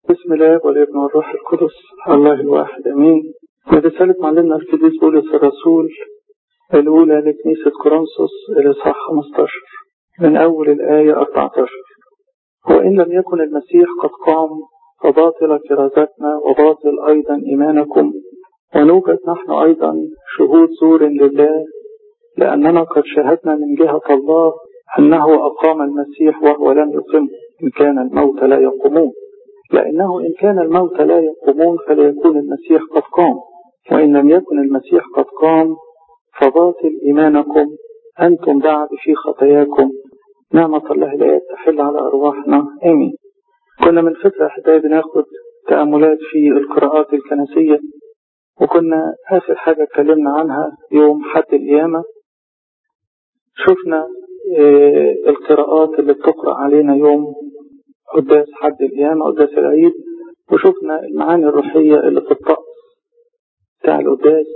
بسم الله والابن والروح القدس الله الواحد امين رسالة معلمنا القديس بولس الرسول الأولى لكنيسة كورنثوس الإصحاح 15 من أول الآية 14 وإن لم يكن المسيح قد قام فباطل كرازتنا وباطل أيضا إيمانكم ونوجد نحن أيضا شهود زور لله لأننا قد شهدنا من جهة الله أنه أقام المسيح وهو لم يقم إن كان الموت لا يقومون لأنه إن كان الموت لا يقومون فليكون المسيح قد قام وإن لم يكن المسيح قد قام فباطل إيمانكم أنتم بعد في خطاياكم نعمة الله لا تحل على أرواحنا آمين كنا من فترة أحبائي بناخد تأملات في القراءات الكنسية وكنا آخر حاجة اتكلمنا عنها يوم حد القيامة شفنا القراءات اللي بتقرأ علينا يوم قداس حد القيامة قداس العيد وشفنا المعاني الروحية اللي في الطقس بتاع القداس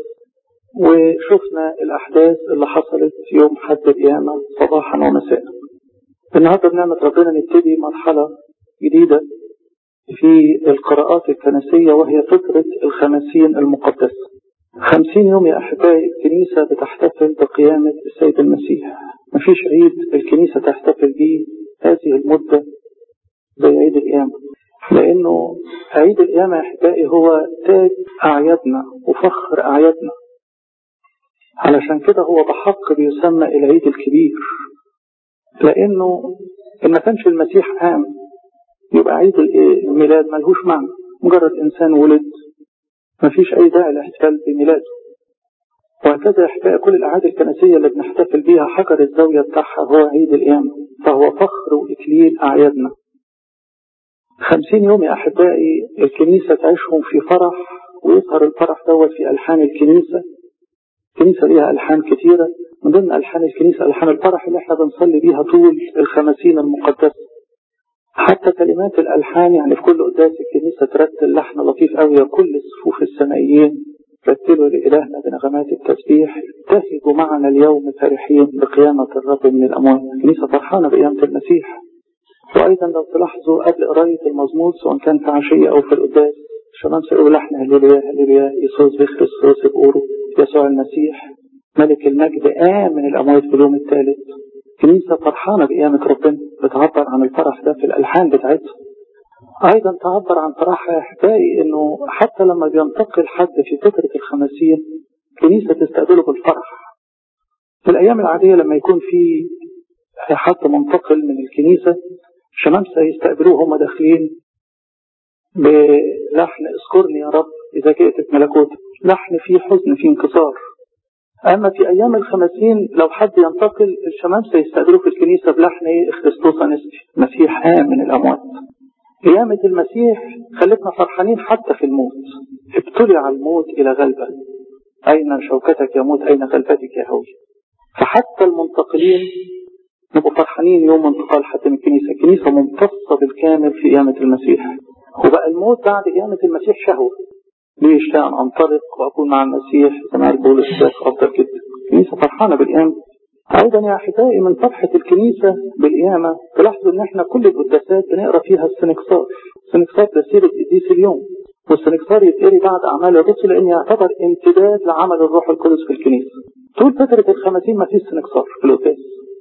وشفنا الأحداث اللي حصلت يوم حد القيامة صباحا ومساء النهاردة بنعمة ربنا نبتدي مرحلة جديدة في القراءات الكنسية وهي فترة الخمسين المقدسة خمسين يوم يا أحبائي الكنيسة بتحتفل بقيامة السيد المسيح مفيش عيد الكنيسة تحتفل به هذه المدة زي عيد القيامة لأنه عيد القيامة يا أحبائي هو تاج أعيادنا وفخر أعيادنا علشان كده هو بحق بيسمى العيد الكبير لأنه إن ما كانش المسيح قام يبقى عيد الميلاد ملهوش معنى مجرد إنسان ولد مفيش أي داعي للاحتفال بميلاده وهكذا يحتاج كل الأعياد الكنسية اللي بنحتفل بيها حجر الزاوية بتاعها هو عيد القيامة فهو فخر وإكليل أعيادنا خمسين يوم يا أحبائي الكنيسة تعيشهم في فرح ويظهر الفرح دوت في ألحان الكنيسة الكنيسة ليها ألحان كثيرة من ضمن ألحان الكنيسة ألحان الفرح اللي احنا بنصلي بيها طول الخمسين المقدسة حتى كلمات الألحان يعني في كل قداس الكنيسة ترتل لحن لطيف قوي كل الصفوف السمائيين رتلوا لإلهنا بنغمات التسبيح تهجوا معنا اليوم فرحين بقيامة الرب من الأموات الكنيسة فرحانة بقيامة المسيح وأيضا لو تلاحظوا قبل قراية المزمور سواء كان في عشية أو في القداس الشمام سيقولوا لحن هللويا هللويا يسوس بخريستوس بقوله يسوع المسيح ملك المجد قام من الأموات في اليوم الثالث كنيسة فرحانة بقيامة ربنا بتعبر عن الفرح ده في الألحان بتاعتها أيضا تعبر عن فرحها يا أحبائي إنه حتى لما بينتقل حد في فترة الخمسين كنيسة تستقبله بالفرح في الأيام العادية لما يكون في حد منتقل من الكنيسة الشمامسة يستقبلوه هم داخلين بلحن اذكرني يا رب إذا جئت ملكوتك لحن فيه حزن فيه انكسار أما في أيام الخمسين لو حد ينتقل الشمامسة يستقبلوه في الكنيسة بلحن خريستوس أنستي مسيح قام من الأموات قيامة المسيح خلتنا فرحانين حتى في الموت ابتلع الموت إلى غلبة أين شوكتك يا موت أين غلبتك يا هوي فحتى المنتقلين نبقوا فرحانين يوم انتقال حد من الكنيسة الكنيسة ممتصة بالكامل في قيامة المسيح وبقى الموت بعد قيامة المسيح شهوة ليش أن أنطلق وأكون مع المسيح زي ما قال بولس أفضل جدا الكنيسة فرحانة بالقيامة أيضا يا أحبائي من فرحة الكنيسة بالقيامة تلاحظوا إن إحنا كل القداسات بنقرا فيها السنكسار السنكسار ده سيرة قديس اليوم والسنكسار يتقري بعد أعمال الرسل لأن يعتبر امتداد لعمل الروح القدس في الكنيسة طول فترة الخمسين ما فيش سنكسار في القداس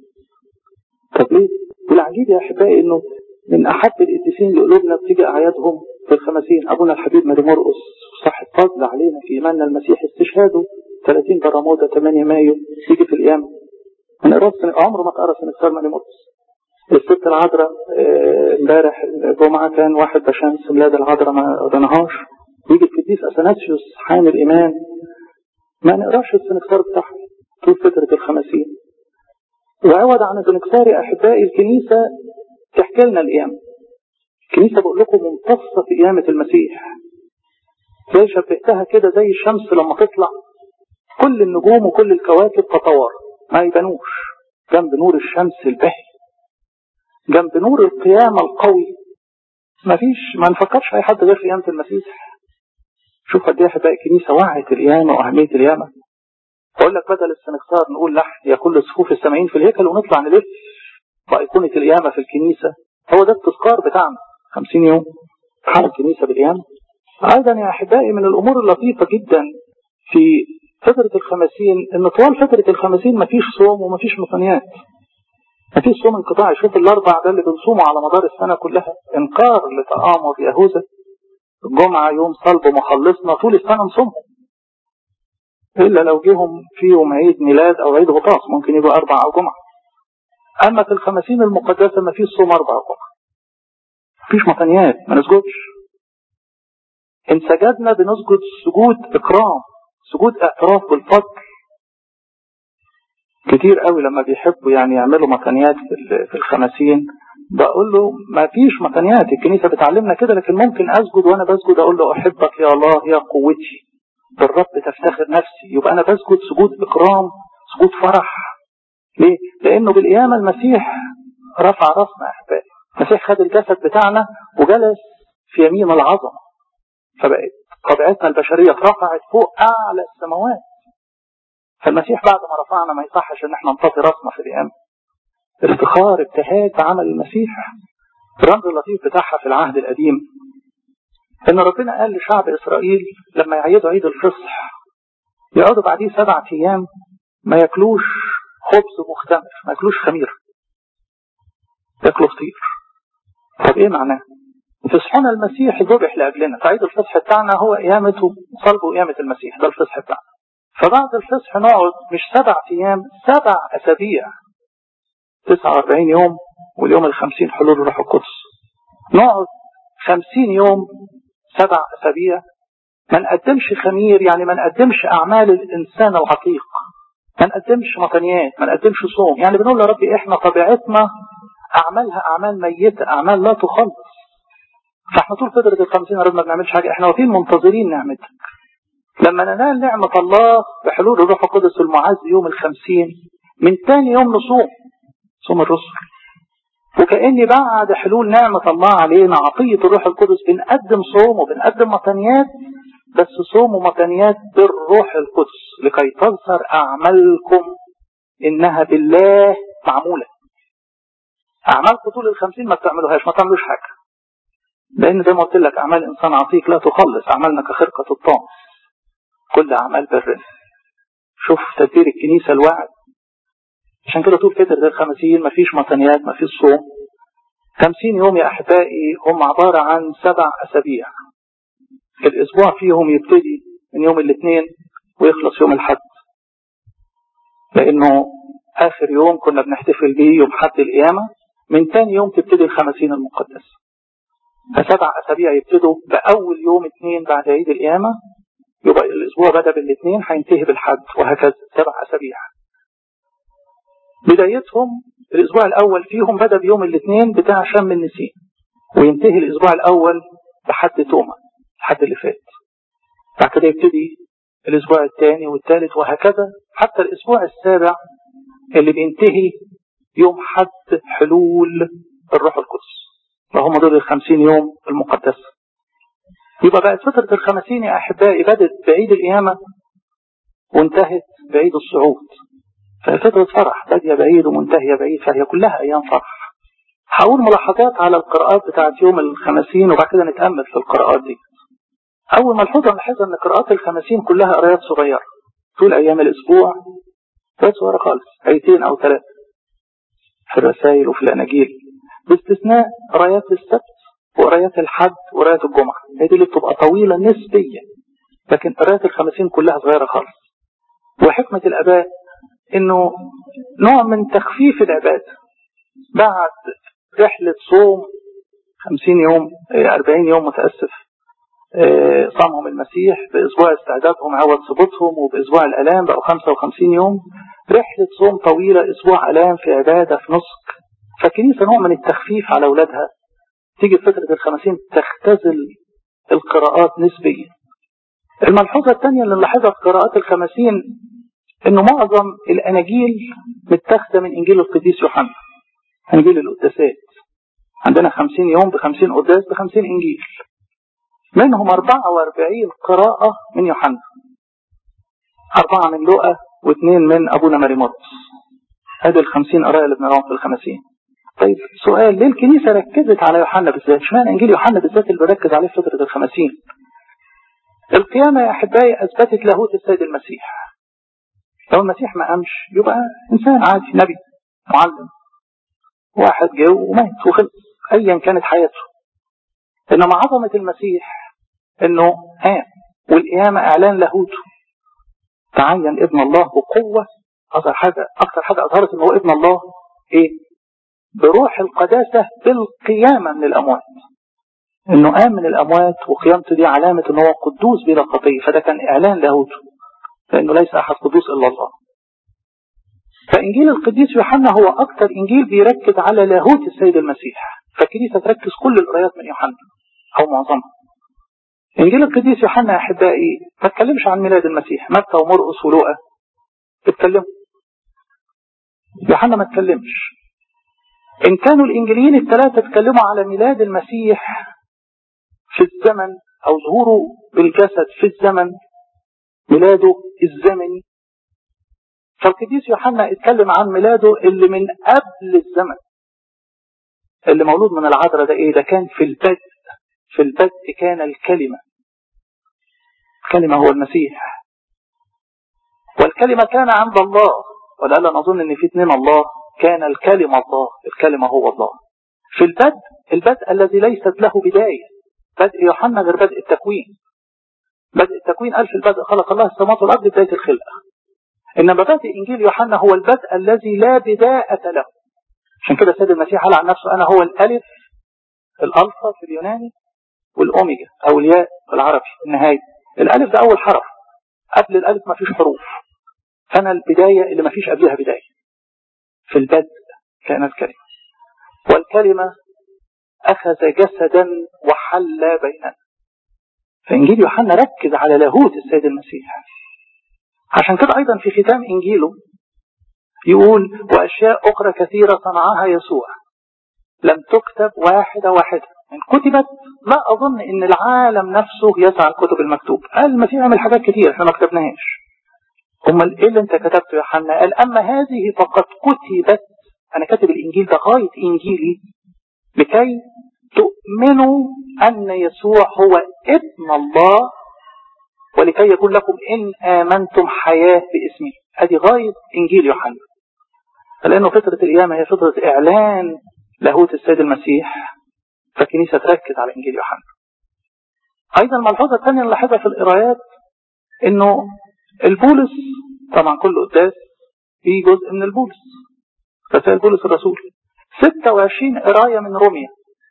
طب ليه؟ والعجيب يا أحبائي إنه من أحب القديسين لقلوبنا بتيجي أعيادهم في الخمسين أبونا الحبيب ماري مرقس صاحب فضل علينا في إيماننا المسيح استشهاده 30 برمودا 8 مايو يجي في القيامة من قراءة عمره ما قرأ سنكسار ماري مرقس الست العذراء امبارح الجمعة كان واحد بشمس ميلاد العذراء ما قرناهاش يجي القديس أثناسيوس حامل إيمان ما نقراش السنكسار بتاعه طول فترة الخمسين وعوض عن السنكسار يا أحبائي الكنيسة تحكي لنا القيامة الكنيسة بقول لكم ممتصة في قيامة المسيح زي شبهتها كده زي الشمس لما تطلع كل النجوم وكل الكواكب تطور ما يبانوش جنب نور الشمس البهي جنب نور القيامة القوي ما فيش ما نفكرش أي حد غير في قيامة المسيح شوف قد ايه احبائي الكنيسة وعت القيامة وأهمية القيامة أقول لك بدل السنكسار نقول لحن يا كل صفوف السامعين في الهيكل ونطلع نلف بأيقونة القيامة في الكنيسة هو ده التذكار بتاعنا 50 يوم حال الكنيسة بالقيامة أيضا يا أحبائي من الأمور اللطيفة جدا في فترة الخمسين إن طوال فترة الخمسين مفيش صوم ومفيش مصنيات مفيش صوم انقطاعي شوف الأربع ده اللي بنصومه على مدار السنة كلها إنكار لتآمر يهوذا الجمعة يوم صلب مخلصنا طول السنة نصومهم إلا لو جيهم فيهم عيد ميلاد أو عيد غطاس ممكن يبقى أربع أو جمعة أما في الخمسين المقدسة ما فيش صوم أربع أو جمعة مفيش مطنيات ما نسجدش إن سجدنا بنسجد سجود إكرام سجود اعتراف بالفضل كتير قوي لما بيحبوا يعني يعملوا مطنيات في الخمسين بقول له ما فيش مطنيات الكنيسة بتعلمنا كده لكن ممكن أسجد وأنا بسجد أقول له أحبك يا الله يا قوتي بالرب تفتخر نفسي يبقى أنا بسجد سجود إكرام سجود فرح ليه؟ لأنه بالقيامة المسيح رفع راسنا أحبائي المسيح خد الجسد بتاعنا وجلس في يمين العظمة فبقت طبيعتنا البشرية اترفعت فوق أعلى السماوات فالمسيح بعد ما رفعنا ما يصحش ان احنا نطفي راسنا في القيامة افتخار ابتهاج بعمل المسيح الرمز اللطيف بتاعها في العهد القديم ان ربنا قال لشعب اسرائيل لما يعيدوا عيد الفصح يقعدوا بعديه سبعة ايام ما ياكلوش خبز مختمر ما ياكلوش خمير ياكلوا فطير طب ايه معناه فصحنا المسيح ذبح لاجلنا فعيد الفصح بتاعنا هو قيامته صلب وقيامة المسيح ده الفصح بتاعنا فبعد الفصح نقعد مش سبع ايام سبع اسابيع 49 يوم واليوم الخمسين حلول الروح القدس نقعد 50 يوم سبع اسابيع ما نقدمش خمير يعني ما نقدمش اعمال الانسان العتيق ما نقدمش مطنيات ما نقدمش صوم يعني بنقول يا ربي احنا طبيعتنا اعمالها اعمال ميته اعمال لا تخلص فاحنا طول فتره الخمسين يا رب ما بنعملش حاجه احنا واقفين منتظرين نعمتك لما ننال نعمة الله بحلول الروح القدس المعز يوم الخمسين من تاني يوم نصوم صوم الرسل وكأني بعد حلول نعمة الله علينا عطية الروح القدس بنقدم صوم وبنقدم مطنيات بس صوم ومطنيات بالروح القدس لكي تظهر أعمالكم إنها بالله معمولة أعمالكم طول الخمسين ما بتعملوهاش ما تعملوش حاجة لأن زي ما قلت لك أعمال إنسان عتيق لا تخلص أعمالنا كخرقة الطامس كل أعمال برنا شوف تدبير الكنيسة الوعد عشان كده طول فترة الخمسين مفيش مطنيات مفيش صوم خمسين يوم يا أحبائي هم عبارة عن سبع أسابيع الأسبوع فيهم يبتدي من يوم الاثنين ويخلص يوم الحد لأنه آخر يوم كنا بنحتفل بيه يوم حد القيامة من تاني يوم تبتدي الخمسين المقدسة فسبع أسابيع يبتدوا بأول يوم اثنين بعد عيد القيامة يبقى الأسبوع بدأ بالاثنين هينتهي بالحد وهكذا سبع أسابيع بدايتهم الأسبوع الأول فيهم بدأ بيوم الاثنين بتاع شم النسيم وينتهي الأسبوع الأول بحد توما الحد اللي فات بعد كده يبتدي الأسبوع الثاني والثالث وهكذا حتى الأسبوع السابع اللي بينتهي يوم حد حلول الروح القدس وهم دول الخمسين يوم المقدسة يبقى بقت فترة الخمسين يا أحبائي بدت بعيد القيامة وانتهت بعيد الصعود فهي فترة فرح بادية بعيد ومنتهية بعيد فهي كلها أيام فرح هقول ملاحظات على القراءات بتاعت يوم الخمسين وبعد كده نتأمل في القراءات دي أول ملحوظة نلاحظها إن قراءات الخمسين كلها قرايات صغيرة طول أيام الأسبوع قرايات صغيرة خالص آيتين أو ثلاثة في الرسائل وفي الأناجيل باستثناء قرايات السبت وقرايات الحد وقرايات الجمعة هي دي اللي بتبقى طويلة نسبيا لكن قرايات الخمسين كلها صغيرة خالص وحكمة الآباء إنه نوع من تخفيف العبادة بعد رحلة صوم خمسين يوم أربعين يوم متأسف صامهم المسيح بأسبوع استعدادهم عوض سبوتهم وبأسبوع الألام بقوا خمسة وخمسين يوم رحلة صوم طويلة أسبوع ألام في عبادة في نسك فالكنيسة نوع من التخفيف على أولادها تيجي في فترة الخمسين تختزل القراءات نسبيا الملحوظة الثانية اللي نلاحظها في قراءات الخمسين انه معظم الاناجيل متاخده من انجيل القديس يوحنا انجيل القداسات عندنا خمسين يوم بخمسين قداس بخمسين انجيل منهم اربعة واربعين قراءة من يوحنا اربعة من لوقا واثنين من ابونا مريموتس هذه الخمسين قراءة اللي بنراهم في الخمسين طيب سؤال ليه الكنيسة ركزت على يوحنا بالذات اشمعنى انجيل يوحنا بالذات اللي بيركز عليه في فترة الخمسين القيامة يا احبائي اثبتت لاهوت السيد المسيح لو المسيح ما قامش يبقى انسان عادي نبي معلم واحد جه ومات وخلص ايا كانت حياته انما عظمة المسيح انه قام والقيامة اعلان لاهوته تعين ابن الله بقوة اكثر حاجة اكثر حاجة اظهرت انه هو ابن الله ايه بروح القداسة بالقيامة من الاموات انه قام من الاموات وقيامته دي علامة انه هو قدوس بلا خطية فده كان اعلان لاهوته لانه ليس احد قدوس الا الله فانجيل القديس يوحنا هو اكثر انجيل بيركز على لاهوت السيد المسيح فالكنيسة تركز كل القرايات من يوحنا او معظمها انجيل القديس يوحنا يا احبائي ما تكلمش عن ميلاد المسيح متى ومرقس ولوقا اتكلموا يوحنا ما اتكلمش ان كانوا الانجيليين الثلاثه اتكلموا على ميلاد المسيح في الزمن او ظهوره بالجسد في الزمن ميلاده الزمني فالقديس يوحنا اتكلم عن ميلاده اللي من قبل الزمن اللي مولود من العذراء ده ايه ده كان في البدء في البدء كان الكلمة الكلمة هو المسيح والكلمة كان عند الله ولألا نظن ان في اثنين الله كان الكلمة الله الكلمة هو الله في البدء البدء الذي ليست له بداية بدء يوحنا غير بدء التكوين بدء التكوين قال في البدء خلق الله السماوات والأرض بداية الخلقة إنما بدء إنجيل يوحنا هو البدء الذي لا بداية له عشان كده السيد المسيح قال عن نفسه أنا هو الألف الألفا في اليوناني والأوميجا أو الياء في العربي النهاية الألف ده أول حرف قبل الألف ما فيش حروف أنا البداية اللي ما فيش قبلها بداية في البدء كان الكلمة والكلمة أخذ جسدا وحل بيننا فإنجيل يوحنا ركز على لاهوت السيد المسيح عشان كده أيضا في ختام إنجيله يقول وأشياء أخرى كثيرة صنعها يسوع لم تكتب واحدة واحدة إن كتبت لا أظن إن العالم نفسه يسعى الكتب المكتوب قال المسيح عمل حاجات كتير احنا ما كتبناهاش امال ايه اللي انت كتبته يا حنا قال اما هذه فقد كتبت انا كاتب الانجيل ده غايه انجيلي لكي تؤمنوا ان يسوع هو ابن الله ولكي يكون لكم ان امنتم حياه باسمه هذه غايه انجيل يوحنا لانه فتره القيامه هي فتره اعلان لاهوت السيد المسيح فالكنيسه تركز على انجيل يوحنا ايضا الملحوظه الثانيه نلاحظها في القرايات انه البولس طبعا كل قداس في جزء من البولس رسائل بولس الرسول 26 قراية من روميا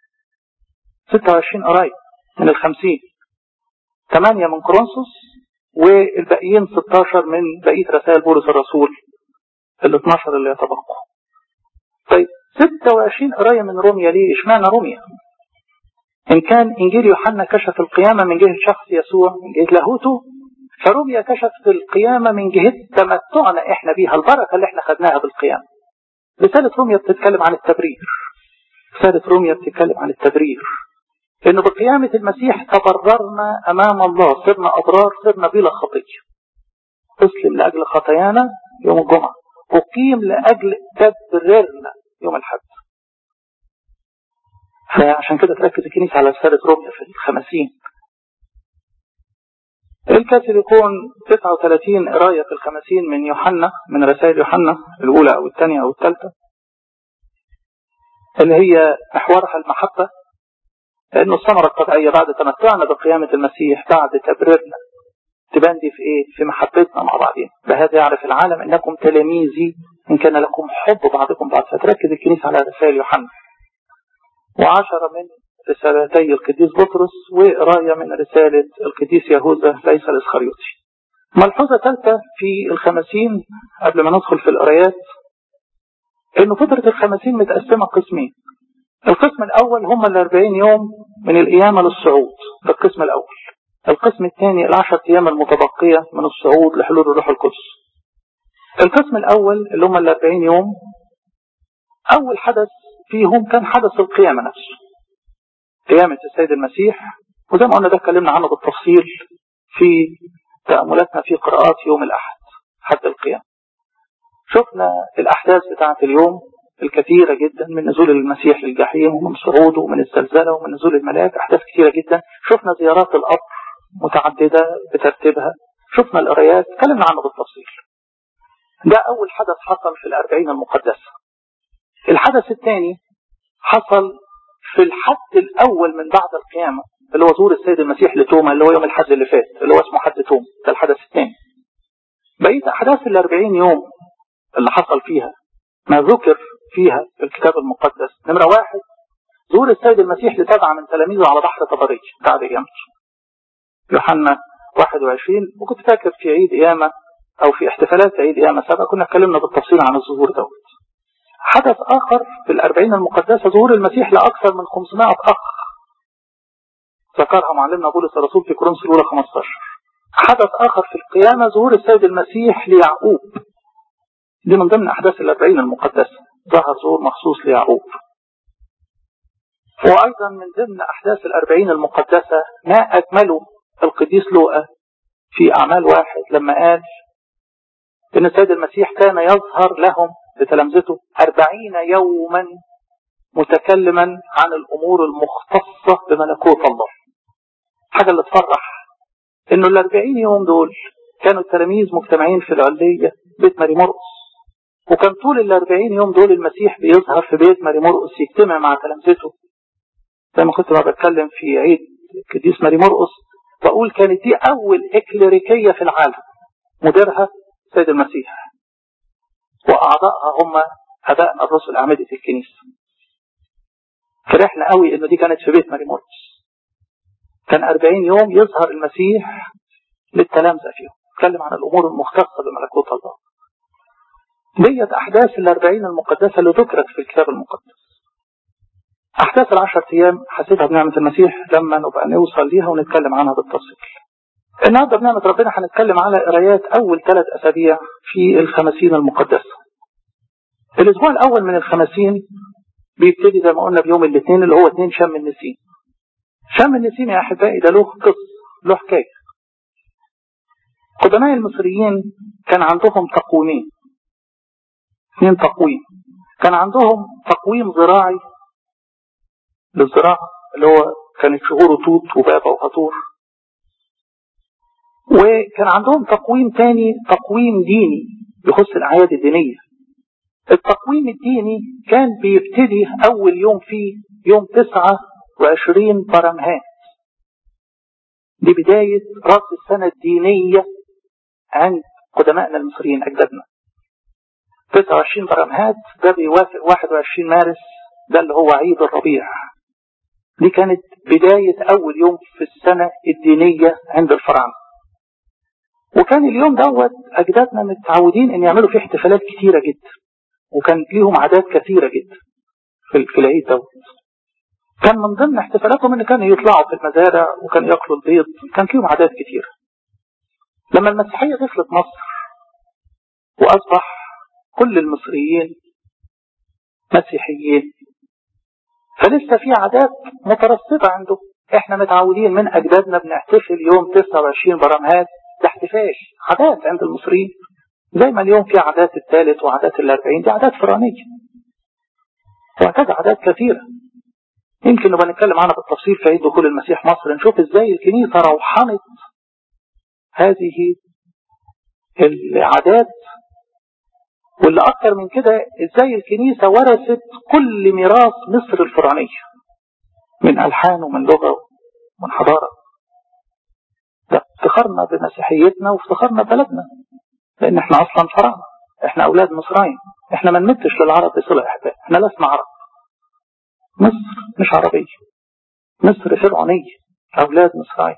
26 قراية من الخمسين 8 من كورنثوس والباقيين 16 من بقية رسائل بولس الرسول ال 12 اللي يتبقوا طيب 26 قراية من روميا ليه اشمعنى روميا إن كان إنجيل يوحنا كشف القيامة من جهة شخص يسوع من جهة لاهوته فروميا كشفت القيامة من جهة تمتعنا إحنا بيها البركة اللي إحنا خدناها بالقيامة رسالة روميا بتتكلم عن التبرير رسالة روميا بتتكلم عن التبرير إنه بقيامة المسيح تبررنا أمام الله صرنا أبرار صرنا بلا خطية أسلم لأجل خطايانا يوم الجمعة أقيم لأجل تبريرنا يوم الحد فعشان كده تركز الكنيسة على رسالة روميا في الخمسين الكاتب يكون 39 قراية في الخمسين من يوحنا من رسائل يوحنا الأولى أو الثانية أو الثالثة اللي هي محورها المحبة لأنه الثمرة الطبيعية بعد تمتعنا بقيامة المسيح بعد تبريرنا تبان دي في إيه؟ في محبتنا مع بعضين بهذا يعرف العالم أنكم تلاميذي إن كان لكم حب بعضكم بعض فتركز الكنيسة على رسائل يوحنا وعشرة من رسالتي القديس بطرس وقراية من رسالة القديس يهوذا ليس الإسخريوطي ملحوظة ثالثة في الخمسين قبل ما ندخل في القرايات إنه فترة الخمسين متقسمة قسمين القسم الأول هم الأربعين يوم من القيامة للصعود ده القسم الأول القسم الثاني العشر أيام المتبقية من الصعود لحلول الروح القدس القسم الأول اللي هم الأربعين يوم أول حدث فيهم كان حدث القيامة نفسه قيامة السيد المسيح وزي ما قلنا ده اتكلمنا عنه بالتفصيل في تأملاتنا في قراءات يوم الأحد حتى القيامة شفنا الأحداث بتاعة اليوم الكثيرة جدا من نزول المسيح للجحيم ومن صعوده ومن الزلزلة ومن نزول الملاك أحداث كثيرة جدا شفنا زيارات القبر متعددة بترتيبها شفنا القرايات تكلمنا عنه بالتفصيل ده أول حدث حصل في الأربعين المقدسة الحدث الثاني حصل في الحد الأول من بعد القيامة اللي هو ظهور السيد المسيح لتوما اللي هو يوم الحد اللي فات اللي هو اسمه حد توما ده الحدث الثاني بقية أحداث الأربعين يوم اللي حصل فيها ما ذكر فيها في الكتاب المقدس نمرة واحد ظهور السيد المسيح لسبعة من تلاميذه على بحر طبرية بعد قيامته يوحنا 21 وكنت فاكر في عيد قيامة أو في احتفالات عيد قيامة سبعة كنا اتكلمنا بالتفصيل عن الظهور دوت حدث آخر في الأربعين المقدسة ظهور المسيح لأكثر من 500 أخ ذكرها معلمنا بولس الرسول في كورنثوس الأولى 15 حدث آخر في القيامة ظهور السيد المسيح ليعقوب دي من ضمن أحداث الأربعين المقدسة ظهر ظهور مخصوص ليعقوب وأيضا من ضمن أحداث الأربعين المقدسة ما أجمله القديس لوقا في أعمال واحد لما قال إن السيد المسيح كان يظهر لهم لتلامذته أربعين يوما متكلما عن الأمور المختصة بملكوت الله حاجة اللي تفرح إنه الأربعين يوم دول كانوا التلاميذ مجتمعين في العلية بيت ماري مرقس وكان طول الأربعين يوم دول المسيح بيظهر في بيت ماري مرقس يجتمع مع تلامذته زي ما كنت ما بتكلم في عيد القديس ماري مرقس بقول كانت دي أول إكليريكية في العالم مديرها سيد المسيح وأعضائها هم أبائنا الرسل أعمدة الكنيسة فرحنا قوي إنه دي كانت في بيت ماري مرقس كان أربعين يوم يظهر المسيح للتلامذة فيهم يتكلم عن الأمور المختصة بملكوت الله ديت أحداث الأربعين المقدسة اللي ذكرت في الكتاب المقدس أحداث العشر أيام حسيتها بنعمة المسيح لما نبقى نوصل ليها ونتكلم عنها بالتفصيل النهارده بنعمة ربنا هنتكلم على قرايات أول ثلاث أسابيع في الخمسين المقدسة الأسبوع الأول من الخمسين بيبتدي زي ما قلنا بيوم الاثنين اللي هو اثنين شم النسيم شم النسيم يا أحبائي ده له قصة له حكاية قدماء المصريين كان عندهم تقويمين اثنين تقويم كان عندهم تقويم زراعي للزراعة اللي هو كانت شهور توت وبابا وهطور وكان عندهم تقويم تاني تقويم ديني يخص الأعياد الدينية التقويم الديني كان بيبتدي أول يوم فيه يوم تسعة وعشرين برمهات دي بداية رأس السنة الدينية عند قدمائنا المصريين أجدادنا 29 برمهات ده بيوافق 21 مارس ده اللي هو عيد الربيع دي كانت بداية أول يوم في السنة الدينية عند الفراعنة وكان اليوم دوت أجدادنا متعودين أن يعملوا فيه احتفالات كتيرة جدا وكان ليهم عادات كثيرة جدا في العيد دوت كان من ضمن احتفالاتهم ان كانوا يطلعوا في المزارع وكانوا ياكلوا البيض كان ليهم عادات كتيرة لما المسيحية دخلت مصر وأصبح كل المصريين مسيحيين فلسه في عادات مترصدة عنده احنا متعودين من أجدادنا بنحتفل يوم 29 برمهات ده احتفال عادات عند المصريين زي ما اليوم في عادات الثالث وعادات الأربعين دي عادات فرعونية وهكذا عادات كثيرة يمكن نبقى نتكلم عنها بالتفصيل في عيد دخول المسيح مصر نشوف ازاي الكنيسة روحنت هذه العادات واللي أكثر من كده ازاي الكنيسة ورثت كل ميراث مصر الفرعونية من ألحان ومن لغة ومن حضارة ده افتخرنا بمسيحيتنا وافتخرنا ببلدنا لأن احنا أصلا فراعنة احنا أولاد مصرين احنا ما نمتش للعرب بصلة إحباء احنا لسنا عرب مصر مش عربية مصر فرعونية أولاد مصرين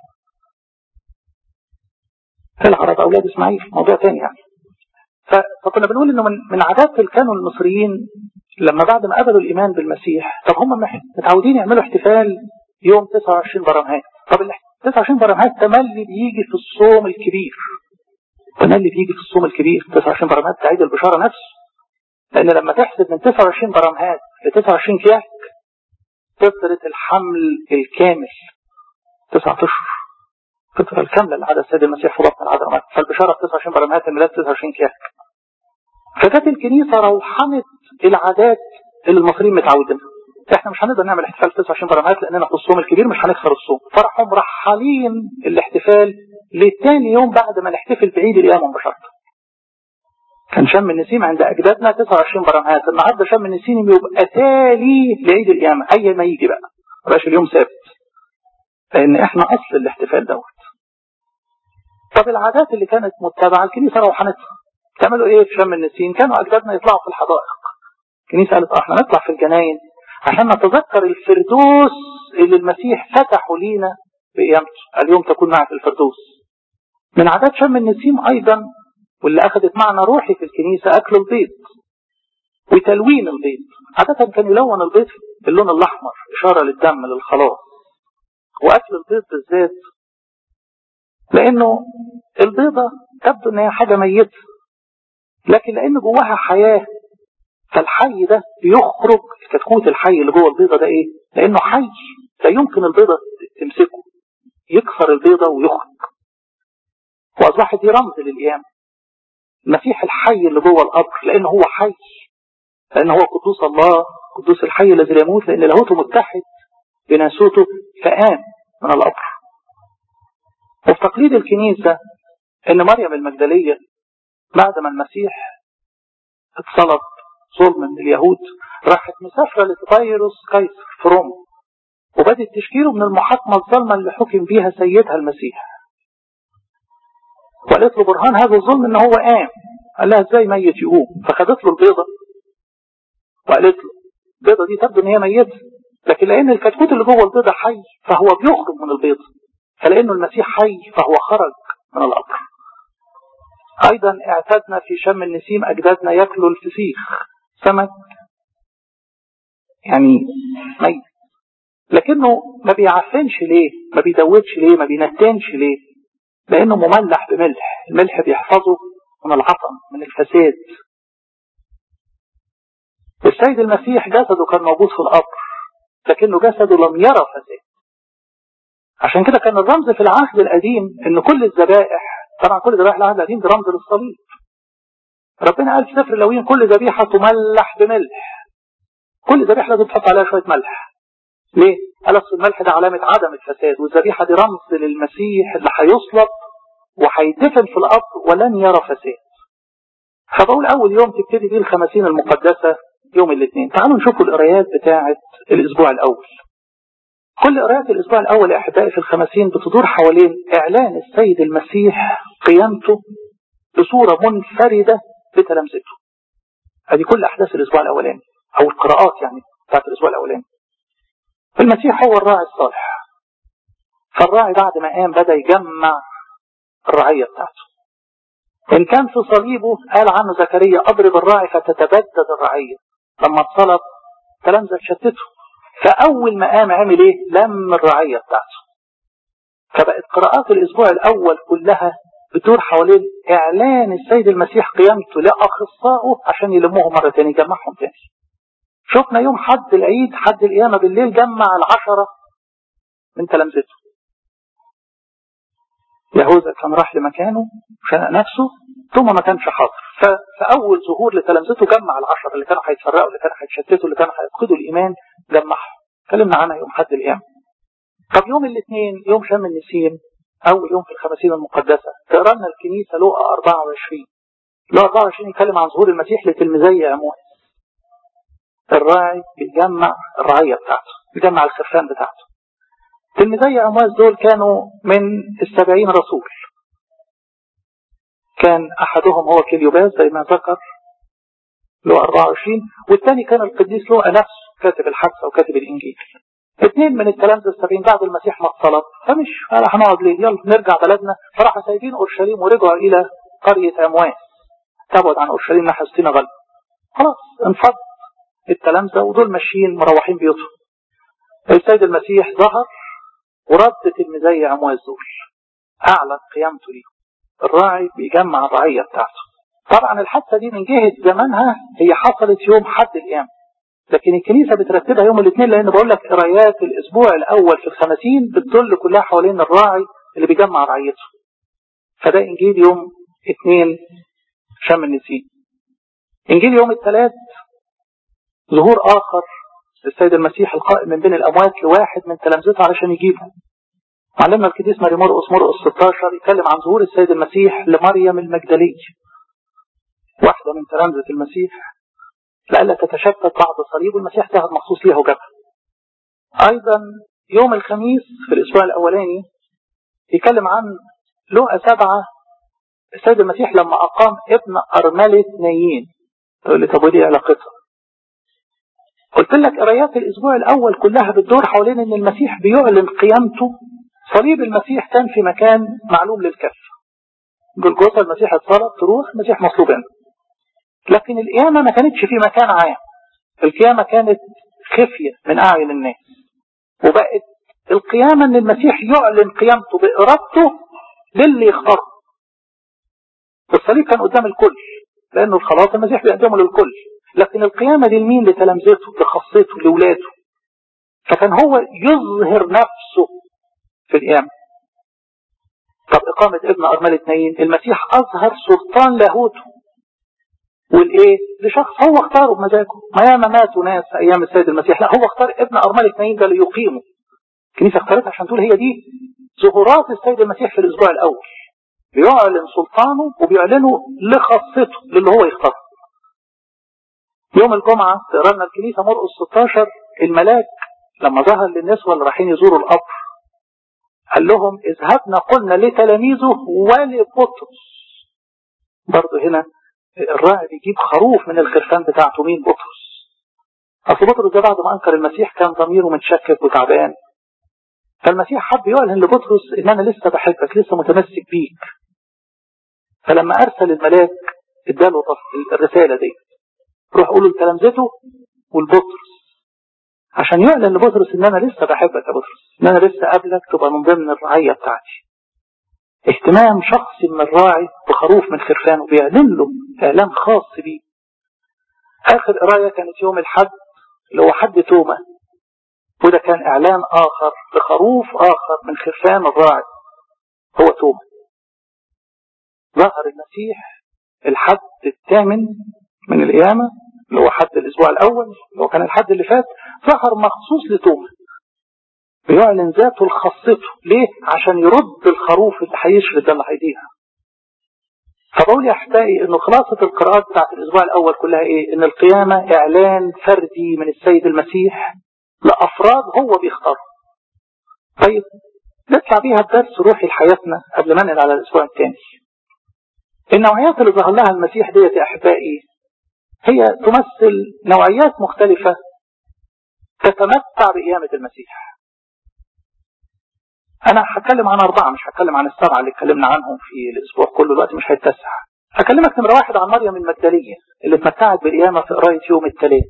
العرب أولاد إسماعيل موضوع تاني يعني فكنا بنقول انه من من عادات كانوا المصريين لما بعد ما قبلوا الايمان بالمسيح طب هم متعودين يعملوا احتفال يوم 29 برمهات طب ال 29 برمهات تملي بيجي في الصوم الكبير تملي بيجي في الصوم الكبير 29 برمهات ده عيد البشاره نفسه لان لما تحسب من 29 برمهات ل 29 كياك فترة الحمل الكامل تسعة اشهر الفترة الكاملة اللي عدا السيد المسيح في بطن العذراء فالبشارة 29 برمهات الميلاد 29 كياك فكانت الكنيسة روحنت العادات اللي المصريين متعودين احنا مش هنقدر نعمل احتفال 29 برامات لاننا في الصوم الكبير مش هنكسر الصوم فراحوا مرحلين الاحتفال لتاني يوم بعد ما نحتفل بعيد القيامه مباشره كان شم النسيم عند اجدادنا 29 برامات النهارده شم النسيم يبقى تالي لعيد القيامه اي ما يجي بقى ما بقاش اليوم ثابت لان احنا اصل الاحتفال دوت طب العادات اللي كانت متبعه الكنيسه روحانتها تعملوا ايه في شم النسيم كانوا اجدادنا يطلعوا في الحدائق الكنيسه قالت اه احنا نطلع في الجناين عشان نتذكر الفردوس اللي المسيح فتحه لينا بقيامته اليوم تكون معك الفردوس من عادات شم النسيم ايضا واللي اخذت معنى روحي في الكنيسه اكل البيض وتلوين البيض عادة كان يلون البيض باللون الاحمر اشاره للدم للخلاص واكل البيض بالذات لانه البيضه تبدو ان هي حاجه ميته لكن لان جواها حياه فالحي ده بيخرج كتكوت الحي اللي جوه البيضه ده ايه؟ لانه حي لا يمكن البيضه تمسكه يكسر البيضه ويخرج واصبحت دي رمز للقيامه المسيح الحي اللي جوه القبر لانه هو حي لانه هو قدوس الله قدوس الحي الذي لا يموت لان لاهوته متحد بناسوته فقام من القبر وفي تقليد الكنيسه ان مريم المجدليه بعد ما المسيح اتصلب ظلم من اليهود راحت مسافرة لتبايروس قيصر في روما وبدت تشكيله من المحاكمة الظلمة اللي حكم بيها سيدها المسيح وقالت له برهان هذا الظلم ان هو قام قال لها ازاي ميت يقوم فخدت له البيضة وقالت له البيضة دي تبدو ان هي ميتة لكن لان الكتكوت اللي جوه البيضة حي فهو بيخرج من البيضة فلانه المسيح حي فهو خرج من القبر ايضا اعتدنا في شم النسيم اجدادنا ياكلوا الفسيخ سمك يعني ميت لكنه ما بيعفنش ليه ما بيدوبش ليه ما بينتنش ليه لانه مملح بملح الملح بيحفظه من العطن من الفساد السيد المسيح جسده كان موجود في القبر لكنه جسده لم يرى فساد عشان كده كان الرمز في العهد القديم ان كل الذبائح طبعا كل ذبائح العهد القديم ده رمز للصليب ربنا قال في سفر اللوين كل ذبيحة تملح بملح كل ذبيحة لازم تحط عليها شوية ملح ليه؟ قال أصل الملح ده علامة عدم الفساد والذبيحة دي رمز للمسيح اللي هيصلب وهيدفن في الأرض ولن يرى فساد فبقول أول يوم تبتدي بيه الخمسين المقدسة يوم الاثنين تعالوا نشوفوا القرايات بتاعة الأسبوع الأول كل قراءات الأسبوع الأول يا أحبائي في الخمسين بتدور حوالين إعلان السيد المسيح قيامته بصورة منفردة بتلامذته هذه كل أحداث الأسبوع الأولاني أو القراءات يعني بتاعت الأسبوع الأولاني المسيح هو الراعي الصالح فالراعي بعد ما قام بدأ يجمع الرعية بتاعته إن كان في صليبه قال عنه زكريا أضرب الراعي فتتبدد الرعية لما اتصلب تلامذة شتته فأول ما قام عمل إيه؟ لم الرعية بتاعته فبقت قراءات الأسبوع الأول كلها بتدور حوالين إعلان السيد المسيح قيامته لأخصائه عشان يلموهم مرة تاني يجمعهم تاني شفنا يوم حد العيد حد القيامة بالليل جمع العشرة من تلامذته يهوذا كان راح لمكانه شنق نفسه ثم ما كانش حاضر فأول ظهور لتلامذته جمع العشرة اللي كانوا هيتفرقوا اللي كانوا هيتشتتوا اللي كانوا هيفقدوا الإيمان جمعهم اتكلمنا عنها يوم حد القيامة طب يوم الاثنين يوم شم النسيم أول يوم في الخمسين المقدسة تقرا لنا الكنيسة لقى 24 لقى 24 يتكلم عن ظهور المسيح لتلميذي أمواس الراعي بيجمع الرعية بتاعته بيجمع الخرفان بتاعته تلميذي أمواس دول كانوا من السبعين رسول كان أحدهم هو كليوباس زي ما ذكر له 24 والثاني كان القديس لوقا نفسه كاتب الحادثة وكاتب الإنجيل اثنين من التلامذة السبعين بعد المسيح ما اتصلب فمش قال هنقعد ليه يلا نرجع بلدنا فراحوا سايبين اورشليم ورجعوا الى قرية امواس تبعد عن اورشليم ناحية سينا غلب خلاص انفض التلامذة ودول ماشيين مروحين بيوتهم السيد المسيح ظهر ورد تلميذي امواس دول اعلن قيامته ليهم الراعي بيجمع الرعية بتاعته طبعا الحادثة دي من جهة زمانها هي حصلت يوم حد القيامة لكن الكنيسة بترتبها يوم الاثنين لأن بقول لك قرايات الأسبوع الأول في الخمسين بتدل كلها حوالين الراعي اللي بيجمع رعيته فده إنجيل يوم اثنين شم النسيم إنجيل يوم الثلاث ظهور آخر للسيد المسيح القائم من بين الأموات لواحد من تلامذته علشان يجيبه معلمنا القديس ماري مرقس مرقس 16 يتكلم عن ظهور السيد المسيح لمريم المجدلية واحدة من تلامذة المسيح لألا تتشتت بعد صليب المسيح تاخد مخصوص ليها وجابها أيضا يوم الخميس في الأسبوع الأولاني يتكلم عن لقى سبعة السيد المسيح لما أقام ابن أرملة نايين تقول لي طب ودي علاقتها قلت لك قرايات الأسبوع الأول كلها بتدور حوالين إن المسيح بيعلن قيامته صليب المسيح كان في مكان معلوم للكف جلجوسة المسيح اتصلب تروح المسيح مصلوب هنا لكن القيامة ما كانتش في مكان عام القيامة كانت خفية من أعين الناس وبقت القيامة ان المسيح يعلن قيامته بإرادته للي يختاره الصليب كان قدام الكل لأنه الخلاص المسيح بيقدمه للكل لكن القيامة دي لمين لتلامذته لخاصته لولاده فكان هو يظهر نفسه في القيامة طب إقامة ابن أرملة نايين المسيح أظهر سلطان لاهوته والايه لشخص هو اختاره بمزاجه ما ياما ماتوا ناس ايام السيد المسيح لا هو اختار ابن ارمله اثنين ده ليقيمه الكنيسه اختارتها عشان تقول هي دي ظهورات السيد المسيح في الاسبوع الاول بيعلن سلطانه وبيعلنه لخاصته للي هو يختاره يوم الجمعة تقرا لنا الكنيسة مرقس 16 الملاك لما ظهر للنسوة اللي رايحين يزوروا القبر قال لهم اذهبنا قلنا لتلاميذه ولبطرس برضه هنا الراعي بيجيب خروف من الخرفان بتاعته مين بطرس اصل بطرس ده بعد ما انكر المسيح كان ضميره متشكك وتعبان فالمسيح حب يعلن لبطرس ان انا لسه بحبك لسه متمسك بيك فلما ارسل الملاك اداله الرساله دي روح قوله لتلامذته والبطرس عشان يعلن لبطرس ان انا لسه بحبك يا بطرس ان انا لسه قابلك تبقى من ضمن الرعيه بتاعتي اهتمام شخصي من الراعي بخروف من خرفانه بيعلن له اعلان خاص بيه اخر قرايه كانت يوم الحد اللي هو حد تومه وده كان اعلان اخر لخروف اخر من خرفان الراعي هو تومه ظهر المسيح الحد الثامن من القيامه اللي هو حد الاسبوع الاول اللي هو كان الحد اللي فات ظهر مخصوص لتومه بيعلن ذاته لخاصته ليه؟ عشان يرد الخروف اللي هيشرد ده اللي هيديها فبقول يا احبائي انه خلاصة القراءات بتاعت الاسبوع الاول كلها ايه؟ ان القيامة اعلان فردي من السيد المسيح لافراد هو بيختار طيب نطلع بيها بدرس روحي لحياتنا قبل ما ننقل على الاسبوع الثاني النوعيات اللي ظهر لها المسيح ديت يا احبائي هي تمثل نوعيات مختلفة تتمتع بقيامة المسيح أنا هتكلم عن أربعة مش هتكلم عن السبعة اللي اتكلمنا عنهم في الأسبوع كله الوقت مش هيتسع هكلمك نمرة واحد عن مريم المجدلية اللي اتمتعت بالقيامة في قراية يوم الثلاث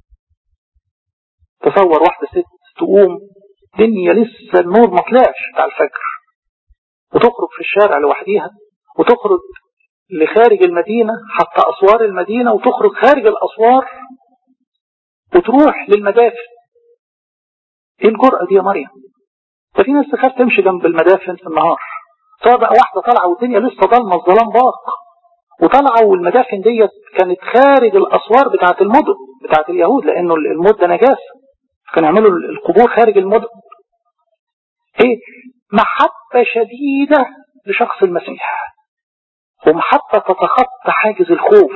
تصور واحدة ست تقوم دنيا لسه النور ما طلعش بتاع الفجر وتخرج في الشارع لوحديها وتخرج لخارج المدينة حتى أسوار المدينة وتخرج خارج الأسوار وتروح للمدافن ايه الجرأة دي يا مريم ده في ناس تخاف تمشي جنب المدافن في النهار سواء بقى واحدة طالعة والدنيا لسه ضلمة الظلام باق وطالعة والمدافن ديت كانت خارج الأسوار بتاعة المدن بتاعة اليهود لأنه المد ده نجاسة كانوا يعملوا القبور خارج المدن ايه محبة شديدة لشخص المسيح ومحبة تتخطى حاجز الخوف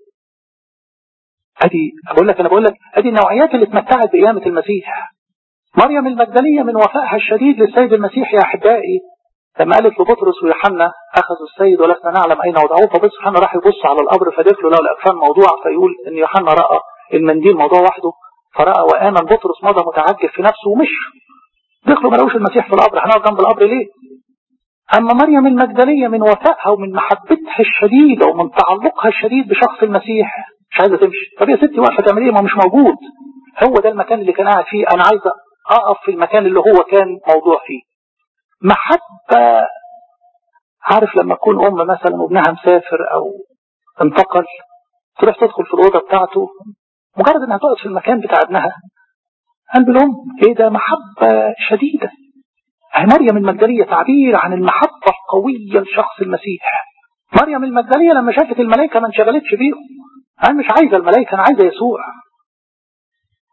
ادي بقول لك انا بقول لك ادي النوعيات اللي اتمتعت بقيامة المسيح مريم المجدلية من وفائها الشديد للسيد المسيح يا احبائي لما قالت لبطرس ويوحنا اخذوا السيد ولسنا نعلم اين وضعوه فبص يوحنا راح يبص على القبر فدخلوا له الاكفان موضوع فيقول ان يوحنا راى المنديل موضوع وحده فراى وامن بطرس مضى متعجب في نفسه ومشي دخلوا ما لقوش المسيح في القبر هنقعد جنب القبر ليه؟ أما مريم المجدلية من وفائها ومن محبتها الشديدة ومن تعلقها الشديد بشخص المسيح مش عايزة تمشي طب يا ستي واقفة تعمل ايه ما مش موجود هو ده المكان اللي كان قاعد فيه أنا عايزة أقف في المكان اللي هو كان موضوع فيه محبة عارف لما تكون أم مثلا وابنها مسافر أو انتقل تروح تدخل في الأوضة بتاعته مجرد إنها تقعد في المكان بتاع ابنها قلب الأم إيه ده محبة شديدة مريم المجدلية تعبير عن المحبة القوية لشخص المسيح مريم المجدلية لما شافت الملائكة ما انشغلتش بيهم أنا مش عايزة الملائكة أنا عايزة يسوع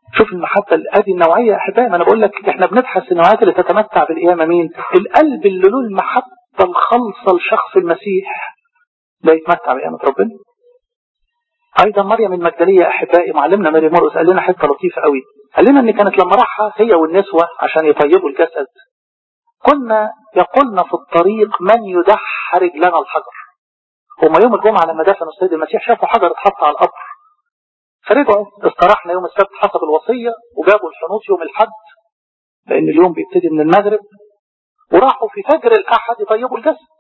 شوف المحبة ادي النوعية يا احبائي ما انا بقول لك احنا بنبحث النوعيات اللي تتمتع بالقيامة مين القلب اللي له المحبة الخالصة لشخص المسيح ده يتمتع بقيامة ربنا ايضا مريم المجدلية احبائي معلمنا ماري مرقس قال لنا حتة لطيفة قوي قال لنا ان كانت لما راحها هي والنسوة عشان يطيبوا الجسد كنا يقولنا في الطريق من يدح رجلنا الحجر هما يوم الجمعة لما دفنوا السيد المسيح شافوا حجر اتحط على القبر فرجعوا استراحنا يوم السبت حسب الوصية وجابوا الحنوط يوم الحد لأن اليوم بيبتدي من المغرب وراحوا في فجر الأحد يطيبوا الجسد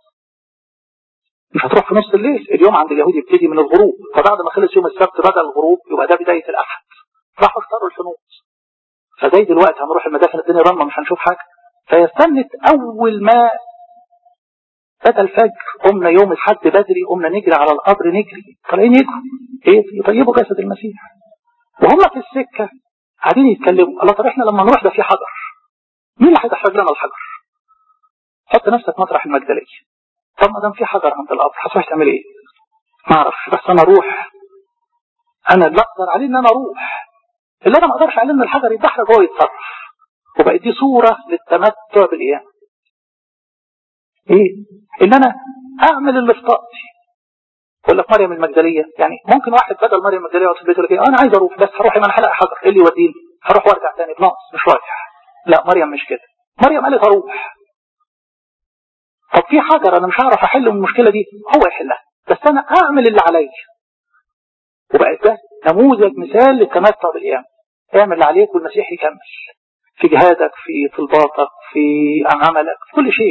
مش هتروح في نص الليل اليوم عند اليهود يبتدي من الغروب فبعد ما خلص يوم السبت بدأ الغروب يبقى ده بداية الأحد راحوا اشتروا الحنوط فزي دلوقتي هنروح المدافن الدنيا ضلمه مش هنشوف حاجة فيستنت أول ما بدا الفجر قمنا يوم الحد بدري قمنا نجري على القبر نجري طالعين يجروا ايه يطيبوا جسد المسيح وهم في السكه قاعدين يتكلموا الله طب احنا لما نروح ده في حجر مين اللي هيدحرج لنا الحجر؟ حط نفسك مطرح المجدليه طب ما دام في حجر عند القبر هتروح تعمل ايه؟ ما اعرفش بس انا اروح انا اللي اقدر عليه ان انا اروح اللي انا ما اقدرش عليه ان الحجر يتدحرج هو يتصرف وبقت دي صوره للتمتع بالقيامه ايه ان انا اعمل اللي في طاقتي اقول لك مريم المجدليه يعني ممكن واحد بدل مريم المجدليه يقعد في البيت يقول لك انا عايز اروح بس هروح يبقى حلقه حجر ايه اللي يوديني هروح وارجع تاني بنقص مش رايح لا مريم مش كده مريم قالت اروح طب في حجر انا مش هعرف احل من المشكله دي هو يحلها بس انا اعمل اللي عليا وبقت ده نموذج مثال للتمتع بالقيامه اعمل اللي عليك والمسيح يكمل في جهادك في طلباتك في عملك في كل شيء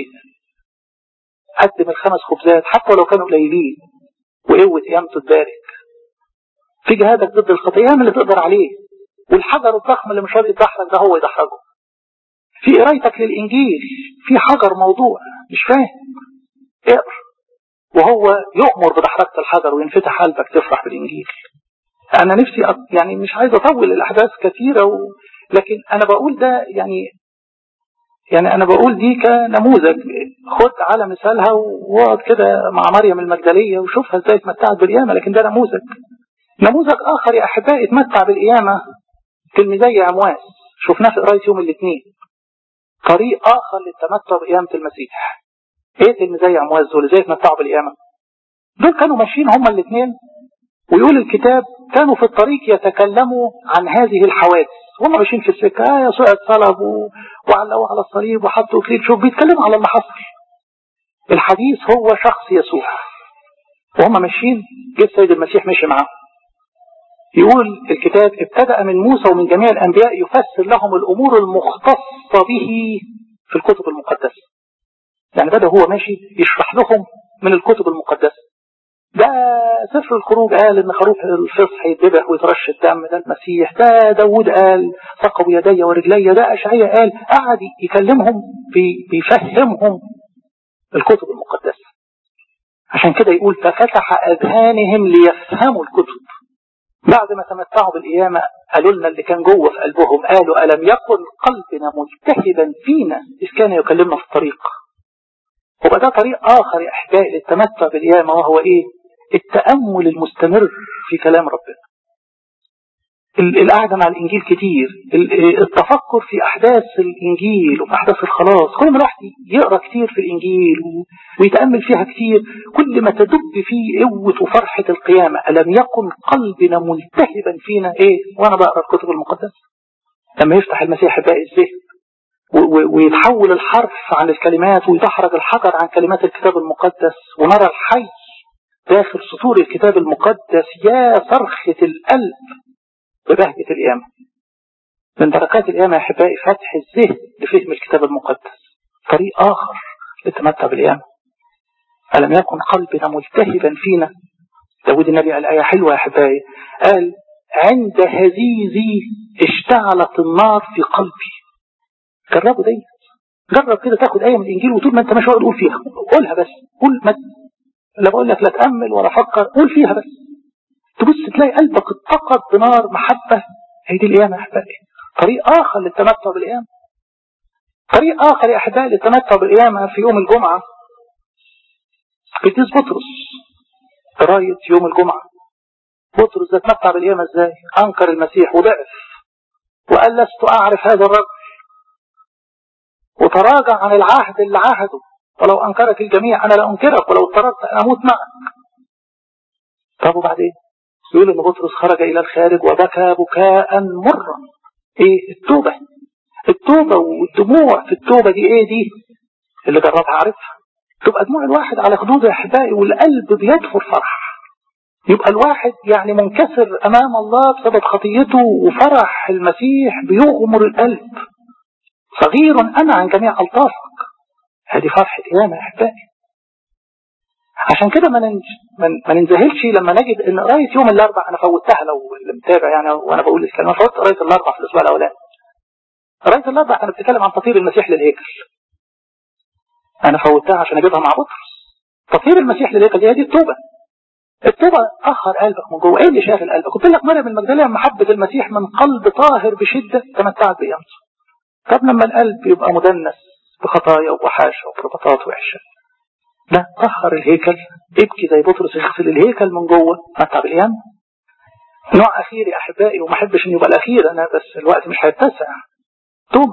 قدم الخمس خبزات حتى لو كانوا قليلين وقوة قيامته تبارك في جهادك ضد الخطيئة اعمل اللي تقدر عليه والحجر الضخم اللي مش راضي يدحرج ده هو يدحرجه في قرايتك للإنجيل في حجر موضوع مش فاهم اقرا وهو يؤمر بدحرجة الحجر وينفتح قلبك تفرح بالإنجيل أنا نفسي أط... يعني مش عايز أطول الأحداث كثيرة و... لكن أنا بقول ده يعني يعني أنا بقول دي كنموذج خد على مثالها واقعد كده مع مريم المجدلية وشوفها ازاي اتمتعت بالقيامة لكن ده نموذج نموذج آخر يا أحبائي اتمتع بالقيامة تلميذي أمواس شفناه في قراية يوم الاثنين طريق آخر للتمتع بقيامة المسيح ايه تلميذي أمواس دول ازاي اتمتعوا بالقيامة دول كانوا ماشيين هما الاثنين ويقول الكتاب كانوا في الطريق يتكلموا عن هذه الحوادث وهم ماشيين في السكة آه يسوع اتصلب و... وعلقوه على الصليب وحطوا اكليل شوف بيتكلموا على اللي حصل الحديث هو شخص يسوع وهم ماشيين جه السيد المسيح مشي معاهم يقول الكتاب ابتدأ من موسى ومن جميع الأنبياء يفسر لهم الأمور المختصة به في الكتب المقدسة يعني بدأ هو ماشي يشرح لهم من الكتب المقدسة ده سفر الخروج قال ان خروف الفصح يتذبح ويترش الدم ده المسيح ده داود قال ثقبوا يدي ورجلي ده اشعياء قال قعد يكلمهم بيفهمهم الكتب المقدسة عشان كده يقول ففتح اذهانهم ليفهموا الكتب بعد ما تمتعوا بالقيامة قالوا لنا اللي كان جوه في قلبهم قالوا ألم يكن قلبنا ملتهبا فينا إذ كان يكلمنا في الطريق وبقى ده طريق آخر يا أحبائي للتمتع بالقيامة وهو إيه التأمل المستمر في كلام ربنا القعدة مع الإنجيل كتير التفكر في أحداث الإنجيل وفي أحداث الخلاص كل ما الواحد يقرأ كتير في الإنجيل ويتأمل فيها كتير كل ما تدب فيه قوة وفرحة القيامة ألم يكن قلبنا ملتهبا فينا إيه وأنا بقرأ الكتب المقدسة لما يفتح المسيح باقي الذهن ويتحول الحرف عن الكلمات ويدحرج الحجر عن كلمات الكتاب المقدس ونرى الحي داخل سطور الكتاب المقدس يا صرخة القلب ببهجة القيامة من بركات القيامة يا أحبائي فتح الذهن لفهم الكتاب المقدس طريق آخر للتمتع بالقيامة ألم يكن قلبنا ملتهبا فينا داود النبي قال آية حلوة يا أحبائي قال عند هزيزي اشتعلت النار في قلبي جربوا دي جرب كده تاخد آية من الإنجيل وطول ما أنت ماشي قول فيها قولها بس قول ما لا بقول لك لا تأمل ولا فكر قول فيها بس تبص تلاقي قلبك اتقد بنار محبة هي دي القيامة يا أحبائي طريق آخر للتمتع بالقيامة طريق آخر يا أحبائي للتمتع بالقيامة في يوم الجمعة قديس بطرس قراية يوم الجمعة بطرس ده تمتع بالقيامة ازاي أنكر المسيح وضعف وقال لست أعرف هذا الرجل وتراجع عن العهد اللي عهده ولو أنكرك الجميع أنا لا أنكرك ولو اضطررت أن أموت معك طب وبعدين يقول ان بطرس خرج الى الخارج وبكى بكاء مرا ايه التوبة التوبة والدموع في التوبة دي ايه دي اللي جربها عارفها تبقى دموع الواحد على خدود احبائي والقلب بيدفر فرح يبقى الواحد يعني منكسر امام الله بسبب خطيته وفرح المسيح بيغمر القلب صغير انا عن جميع الطافك هذه فرحة ياما يا احبائي عشان كده ما ما ننزهلش لما نجد ان قرايه يوم الاربع انا فوتها لو اللي متابع يعني وانا بقول الكلام فوت قرايه الاربع في الاسبوع الاولاني قرايه الاربع كانت بتتكلم عن تطهير المسيح للهيكل انا فوتها عشان اجيبها مع بطرس تطهير المسيح للهيكل دي هي دي التوبه التوبه اخر قلبك من جوه ايه اللي شاغل قلبك قلت لك مريم المجدليه محبه المسيح من قلب طاهر بشده تمتعت بقيامته طب لما القلب يبقى مدنس بخطايا ووحاشه وبربطات وحشه لا طهر الهيكل ابكي زي بطرس يغسل الهيكل من جوه متع باليم نوع اخير يا احبائي وما احبش ان يبقى الاخير انا بس الوقت مش هيتسع توما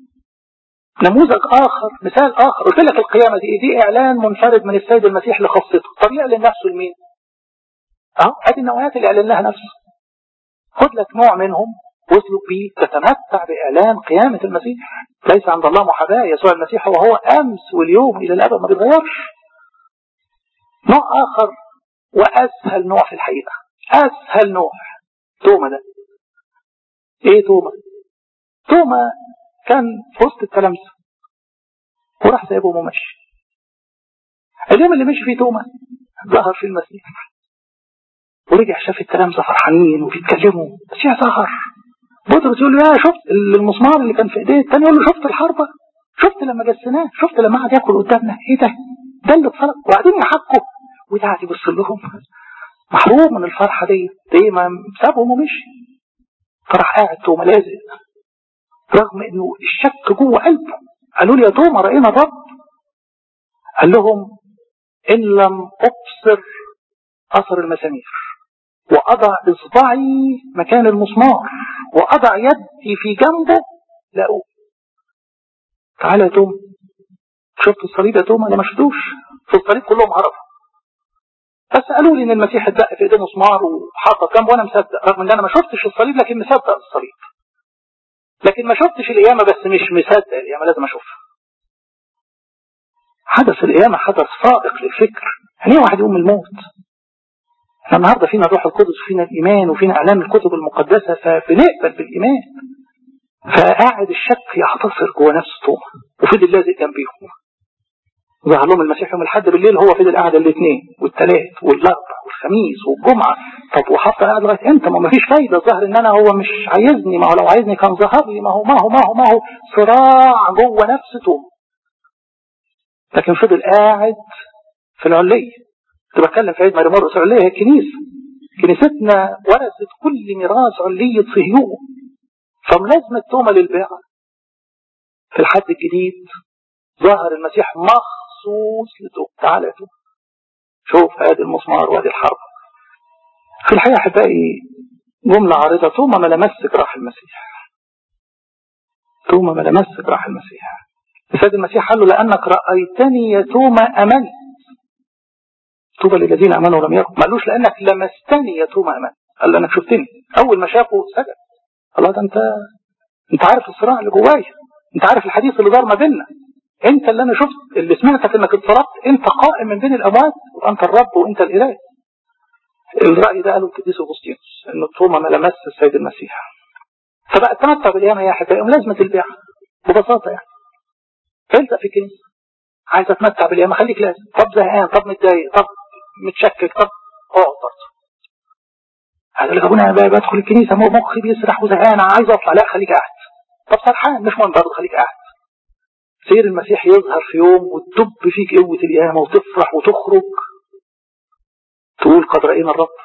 نموذج اخر مثال اخر قلت لك القيامه دي دي اعلان منفرد من السيد المسيح لخاصته طب يعلن نفسه لمين؟ اهو ادي النوعيات اللي اعلن لها نفسه خد لك نوع منهم واسلك بيه تتمتع باعلان قيامه المسيح ليس عند الله محاباه يسوع المسيح هو هو امس واليوم الى الابد ما بيتغيرش نوع آخر وأسهل نوع في الحقيقة أسهل نوع توما ده إيه توما توما كان في وسط التلامذة وراح سايبهم ومشي اليوم اللي مشي فيه توما ظهر في المسيح ورجع شاف التلامذة فرحانين وبيتكلموا المسيح ظهر بطرس يقول له يا شفت المسمار اللي كان في ايديه الثاني يقول له شفت الحربة شفت لما جسناه شفت لما قعد ياكل قدامنا ايه ده ده اللي اتصلب وبعدين يحكوا وقعد يبص لهم محروم من الفرحة دي دي ما سابهم ومشي فراح قاعد توما لازق رغم انه الشك جوه قلبه قالوا لي يا توما رأينا الرب قال لهم ان لم ابصر اثر المسامير واضع اصبعي مكان المسمار واضع يدي في جنبه لا أقول. تعالى يا توما شفت الصليب يا توما انا ما شفتوش في الصليب كلهم عرفوا بس قالوا لي ان المسيح اتدق في ايديه مسمار وحاطط جنبه وانا مصدق رغم ان انا ما شفتش الصليب لكن مصدق الصليب لكن ما شفتش القيامه بس مش مصدق القيامه لازم اشوفها حدث القيامه حدث فائق للفكر يعني واحد يقوم من الموت احنا النهارده فينا الروح القدس وفينا الايمان وفينا اعلام الكتب المقدسه فبنقبل بالايمان فقاعد الشك يحتصر جوه نفسه توما وفضل لازق جنبيهم ظهر لهم المسيح يوم الحد بالليل هو فضل قاعد الاثنين والثلاث والاربع والخميس والجمعه طب وحتى قاعد لغايه امتى ما فيش فايده الظاهر ان انا هو مش عايزني ما هو لو عايزني كان ظهر لي ما هو ما هو ما هو ما هو صراع جوه نفسه لكن فضل قاعد في العليه كنت بتكلم في عيد مريم مرقس العليه هي الكنيسه كنيستنا ورثت كل ميراث عليه صهيون فملازمه توما للبيعه في الحد الجديد ظهر المسيح مخصوص لتوب تعالى يا توب شوف هذه المسمار وهذه الحرب في الحقيقة أحبائي جملة عارضة توما ما لمسك راح المسيح توما ما لمسك راح المسيح السيد المسيح قال له لأنك رأيتني يا توما أمنت توبى للذين أمنوا ولم يكن ما قالوش لأنك لمستني يا توما أمنت قال له أنك شفتني أول ما شافه سجد الله ده أنت أنت عارف الصراع اللي جوايا أنت عارف الحديث اللي دار ما بيننا انت اللي انا شفت اللي سمعتك انك اتصرفت انت قائم من بين الاموات وانت الرب وانت الاله الراي ده قاله القديس اغسطينوس ان التوما ما لمس السيد المسيح فبقى التمتع بالقيامه يا احبائي لازمه البيع ببساطه يعني فالزق في الكنيسه عايز اتمتع بالقيامه خليك لازم طب زهقان طب متضايق طب متشكك طب اقعد برضه هذا اللي ابونا بدخل الكنيسه مخي بيسرح وزهقان عايز اطلع لا خليك قاعد طب سرحان مش مهم برضه خليك قاعد سير المسيح يظهر في يوم وتدب فيك قوة القيامة وتفرح وتخرج تقول قد رأينا الرب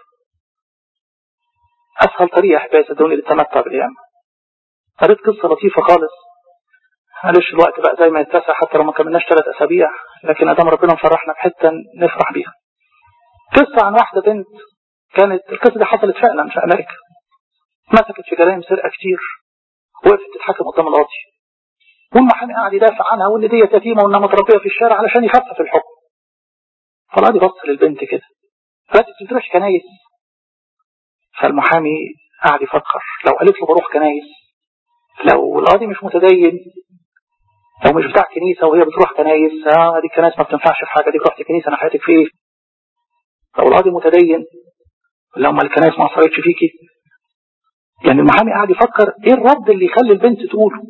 أسهل طريقة أحبائي صدقوني للتمتع بالقيامة قريت قصة لطيفة خالص معلش الوقت بقى زي ما يتسع حتى لو ما كملناش ثلاث أسابيع لكن أدام ربنا مفرحنا بحتة نفرح بيها قصة عن واحدة بنت كانت القصة دي حصلت فعلا في أمريكا مسكت في جرائم سرقة كتير وقفت تتحكم قدام القاضي والمحامي قاعد يدافع عنها وان دي يتيمه وانها متربيه في الشارع علشان يخفف الحكم فالقاضي بص للبنت كده فقالت ما بتروحش كنايس فالمحامي قاعد يفكر لو قالت له بروح كنايس لو القاضي مش متدين لو مش بتاع كنيسه وهي بتروح كنايس اه دي الكنايس ما بتنفعش في حاجه دي رحت كنيسه انا حياتك في ايه؟ لو القاضي متدين لو ما الكنايس ما اثرتش فيكي يعني المحامي قاعد يفكر ايه الرد اللي يخلي البنت تقوله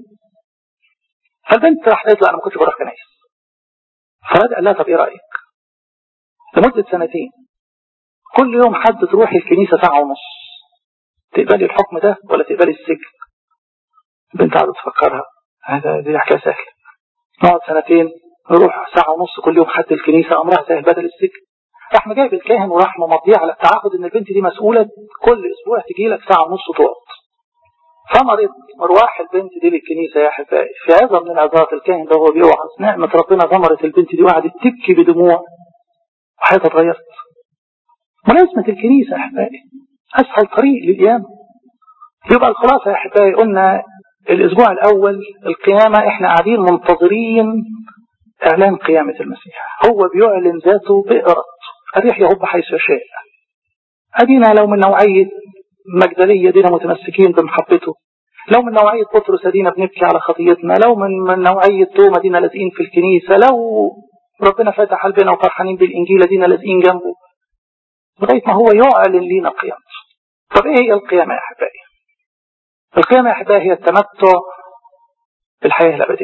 فالبنت راح قالت لا انا ما كنتش بروح كنايس فرد قال لها طب ايه رايك؟ لمده سنتين كل يوم حد تروحي الكنيسه ساعه ونص تقبلي الحكم ده ولا تقبلي السجن؟ البنت قاعده تفكرها هذا دي حكايه سهله نقعد سنتين نروح ساعه ونص كل يوم حد الكنيسه امرها سهل بدل السجن راح مجايب الكاهن وراح ممضيه على التعاقد ان البنت دي مسؤوله كل اسبوع تجي لك ساعه ونص تقعد فمرض مروح البنت دي للكنيسه يا احبائي في هذا من العظات الكاهن ده هو بيوعظ نعمه ربنا غمرت البنت دي وقعدت تبكي بدموع وحياتها اتغيرت ملازمه الكنيسه يا احبائي اسهل طريق للقيامه يبقى الخلاصه يا احبائي قلنا الاسبوع الاول القيامه احنا قاعدين منتظرين اعلان قيامه المسيح هو بيعلن ذاته بارادته الريح يهب حيث يشاء أدينا لو من نوعية مجدلية دينا متمسكين بمحبته لو من نوعية بطرس دينا بنبكي على خطيتنا لو من, من نوعية توما دينا لازقين في الكنيسة لو ربنا فتح قلبنا وفرحانين بالإنجيل دينا لازقين جنبه لغاية ما هو يعلن لينا قيامته طب إيه هي القيامة يا أحبائي؟ القيامة يا أحبائي هي التمتع بالحياة الأبدية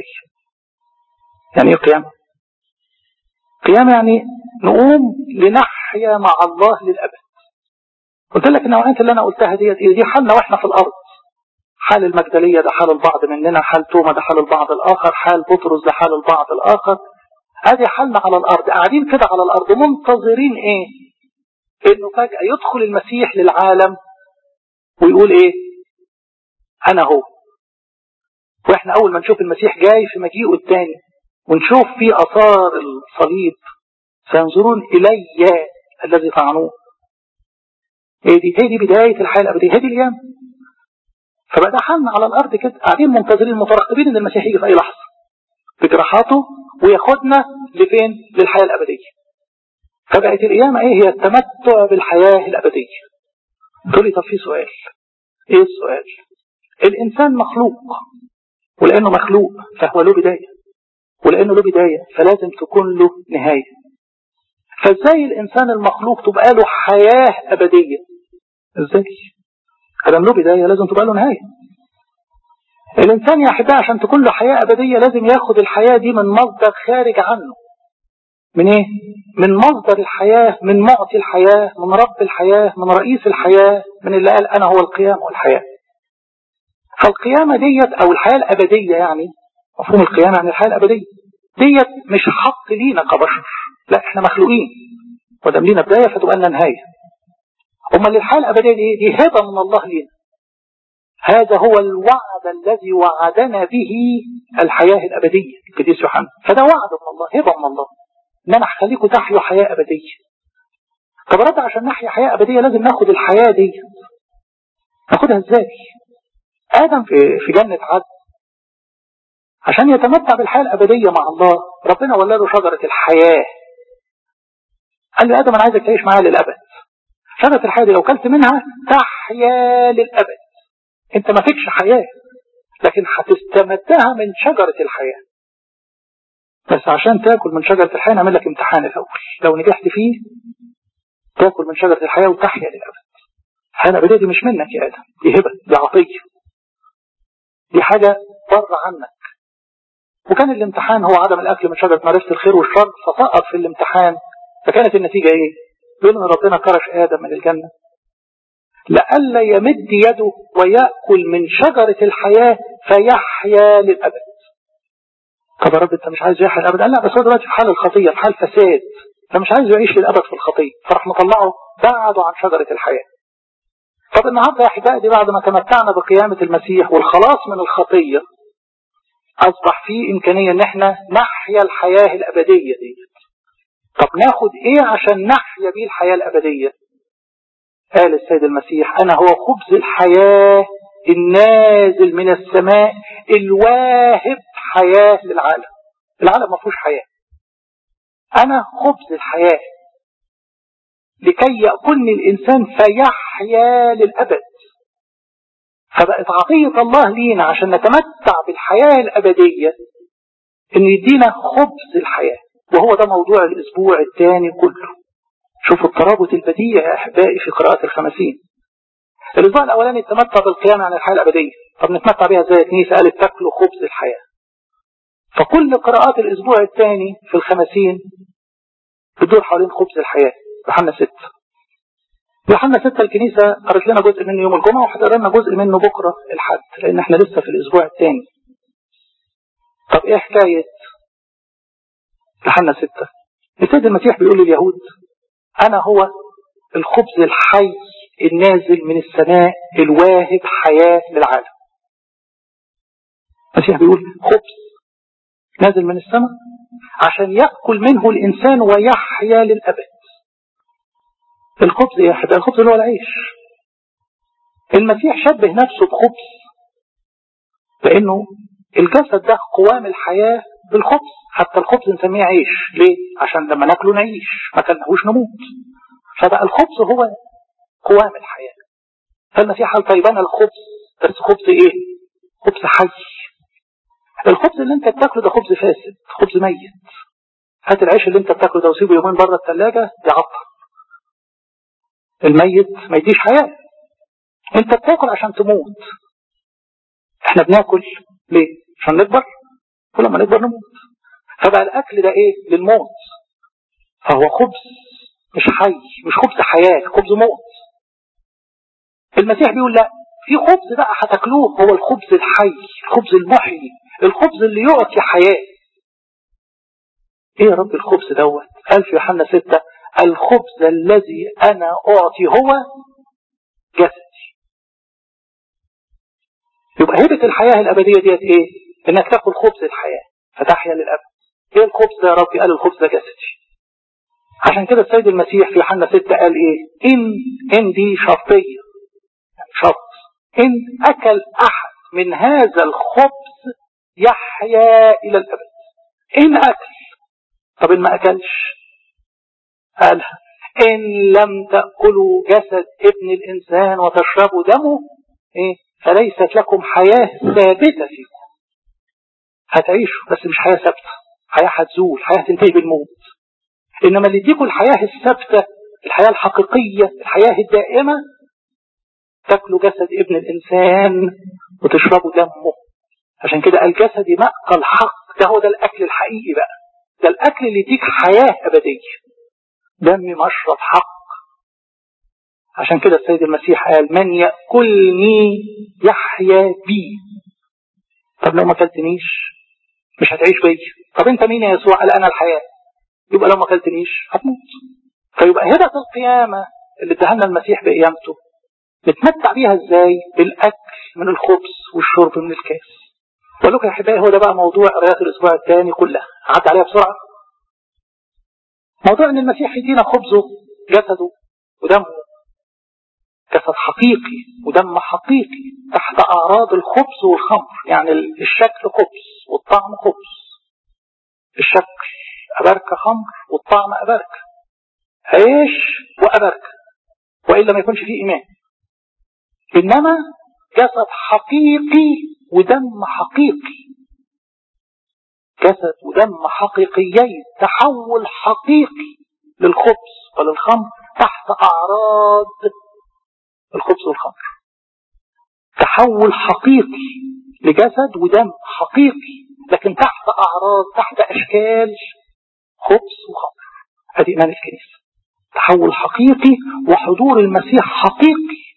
يعني إيه القيامة؟ قيامة يعني نقوم لنحيا مع الله للأبد قلت لك النوعيات اللي أنا قلتها ديت دي حالنا وإحنا في الأرض حال المجدلية ده حال البعض مننا حال توما ده حال البعض الآخر حال بطرس ده حال البعض الآخر هذه حالنا على الأرض قاعدين كده على الأرض منتظرين إيه إنه فجأة يدخل المسيح للعالم ويقول إيه أنا هو وإحنا أول ما نشوف المسيح جاي في مجيئه الثاني ونشوف في أثار الصليب سينظرون إلي الذي طعنوه هي دي هي دي بداية الحياة الأبدية هي دي الأيام فبقى ده حالنا على الأرض كده قاعدين منتظرين مترقبين إن المسيح يجي في أي لحظة بجراحاته وياخدنا لفين؟ للحياة الأبدية فبقت القيامة إيه هي التمتع بالحياة الأبدية تقول لي طب في سؤال إيه السؤال؟ الإنسان مخلوق ولأنه مخلوق فهو له بداية ولأنه له بداية فلازم تكون له نهاية فازاي الإنسان المخلوق تبقى له حياة أبدية ازاي أدم له بداية لازم تبقى له نهاية الإنسان يا أحبائي عشان تكون له حياة أبدية لازم ياخد الحياة دي من مصدر خارج عنه من إيه؟ من مصدر الحياة من معطي الحياة من رب الحياة من رئيس الحياة من اللي قال أنا هو القيام والحياة فالقيامة ديت أو الحياة الأبدية يعني مفهوم القيامة يعني الحياة الأبدية ديت مش حق لينا كبشر لا احنا مخلوقين ودام لينا بداية فتبقى لنا نهاية أمال الحياة الأبدية دي دي هبة من الله لينا هذا هو الوعد الذي وعدنا به الحياة الأبدية القديس يوحنا فده وعد من الله هبة من الله إن أنا هخليكم تحيوا حياة أبدية طب رد عشان نحيا حياة أبدية لازم ناخد الحياة دي ناخدها إزاي؟ آدم في في جنة عدن عشان يتمتع بالحياة الأبدية مع الله ربنا ولا له شجرة الحياة قال له آدم أنا عايزك تعيش معايا للأبد شجرة الحياة دي لو كلت منها تحيا للأبد أنت ما فيكش حياة لكن هتستمدها من شجرة الحياة بس عشان تاكل من شجرة الحياة نعمل لك امتحان الأول لو نجحت فيه تاكل من شجرة الحياة وتحيا للأبد الحياة الأبدية دي مش منك يا آدم دي هبة دي عطية دي حاجة بره عنك وكان الامتحان هو عدم الأكل من شجرة معرفة الخير والشر فسقط في الامتحان فكانت النتيجة إيه؟ يقول إن ربنا كرش آدم من الجنة لئلا يمد يده ويأكل من شجرة الحياة فيحيا للأبد طب يا رب أنت مش عايز يحيا للأبد قال لا بس هو دلوقتي في حال الخطية في حال فساد فمش عايز يعيش للأبد في الخطية فراح مطلعه بعده عن شجرة الحياة طب النهارده يا أحبائي بعد ما تمتعنا بقيامة المسيح والخلاص من الخطية أصبح في إمكانية إن إحنا نحيا الحياة الأبدية دي طب ناخد إيه عشان نحيا بيه الحياة الأبدية قال السيد المسيح أنا هو خبز الحياة النازل من السماء الواهب حياة للعالم العالم ما فيهوش حياة أنا خبز الحياة لكي يأكلني الإنسان فيحيا للأبد فبقت عطية الله لينا عشان نتمتع بالحياة الأبدية إن يدينا خبز الحياة وهو ده موضوع الأسبوع الثاني كله شوفوا الترابط البديع يا أحبائي في قراءة الخمسين الأسبوع الأولاني التمتع بالقيام عن الحياة الأبدية طب نتمتع بها ازاي الكنيسة قالت تاكلوا خبز الحياة فكل قراءات الأسبوع الثاني في الخمسين بتدور حوالين خبز الحياة يوحنا ستة يوحنا ستة الكنيسة قرأت لنا جزء منه يوم الجمعة وهتقرا لنا جزء منه بكرة الحد لأن احنا لسه في الأسبوع الثاني طب ايه حكاية يوحنا ستة السيد المسيح بيقول لليهود أنا هو الخبز الحي النازل من السماء الواهب حياة للعالم المسيح بيقول خبز نازل من السماء عشان يأكل منه الإنسان ويحيا للأبد الخبز يا أحبائي الخبز اللي هو العيش المسيح شبه نفسه بخبز لأنه الجسد ده قوام الحياة بالخبز حتى الخبز نسميه عيش ليه؟ عشان لما ناكله نعيش ما كلناهوش نموت فبقى الخبز هو قوام الحياة فالمسيح قال طيب أنا الخبز بس خبز إيه؟ خبز حي الخبز اللي انت بتاكله ده خبز فاسد خبز ميت هات العيش اللي انت بتاكله ده وسيبه يومين بره الثلاجة يعطل الميت ما يديش حياة انت بتاكل عشان تموت احنا بناكل ليه عشان نكبر ولما نكبر نموت فبقى الاكل ده ايه للموت فهو خبز مش حي مش خبز حياة خبز موت المسيح بيقول لا في خبز بقى هتاكلوه هو الخبز الحي الخبز المحيي الخبز اللي يعطي حياة ايه يا رب الخبز دوت قال في يوحنا ستة الخبز الذي انا اعطي هو جسدي يبقى هبة الحياة الابدية ديت ايه انك تاكل خبز الحياة فتحيا للابد ايه الخبز ده يا رب قال الخبز ده جسدي عشان كده السيد المسيح في يوحنا ستة قال ايه ان ان دي شرطية شرط ان اكل احد من هذا الخبز يحيا الى الابد ان اكل طب ان ما اكلش قالها ان لم تاكلوا جسد ابن الانسان وتشربوا دمه ايه فليست لكم حياه ثابته فيكم هتعيشوا بس مش حياه ثابته حياه هتزول حياه تنتهي بالموت انما اللي يديكوا الحياه الثابته الحياه الحقيقيه الحياه الدائمه تاكلوا جسد ابن الانسان وتشربوا دمه عشان كده قال جسدي مأكل حق ده هو ده الاكل الحقيقي بقى ده الاكل اللي يديك حياه ابديه دمي مشرب حق عشان كده السيد المسيح قال من يأكلني يحيا بي طب لو ما اكلتنيش مش هتعيش بيا طب انت مين يا يسوع قال انا الحياه يبقى لو ما اكلتنيش هتموت فيبقى هبه القيامه اللي اداها لنا المسيح بقيامته نتمتع بيها ازاي بالاكل من الخبز والشرب من الكاس بقول لكم يا احبائي هو ده بقى موضوع قراءات الاسبوع الثاني كلها عدى عليها بسرعه موضوع ان المسيح يدينا خبزه جسده ودمه جسد حقيقي ودم حقيقي تحت اعراض الخبز والخمر يعني الشكل خبز والطعم خبز الشكل أبركة خمر والطعم أبركة عيش وأبركة وإلا ما يكونش فيه إيمان إنما جسد حقيقي ودم حقيقي جسد ودم حقيقيين تحول حقيقي للخبز وللخمر تحت أعراض الخبز والخمر تحول حقيقي لجسد ودم حقيقي لكن تحت أعراض تحت أشكال خبز وخمر هذه إيمان الكنيسة تحول حقيقي وحضور المسيح حقيقي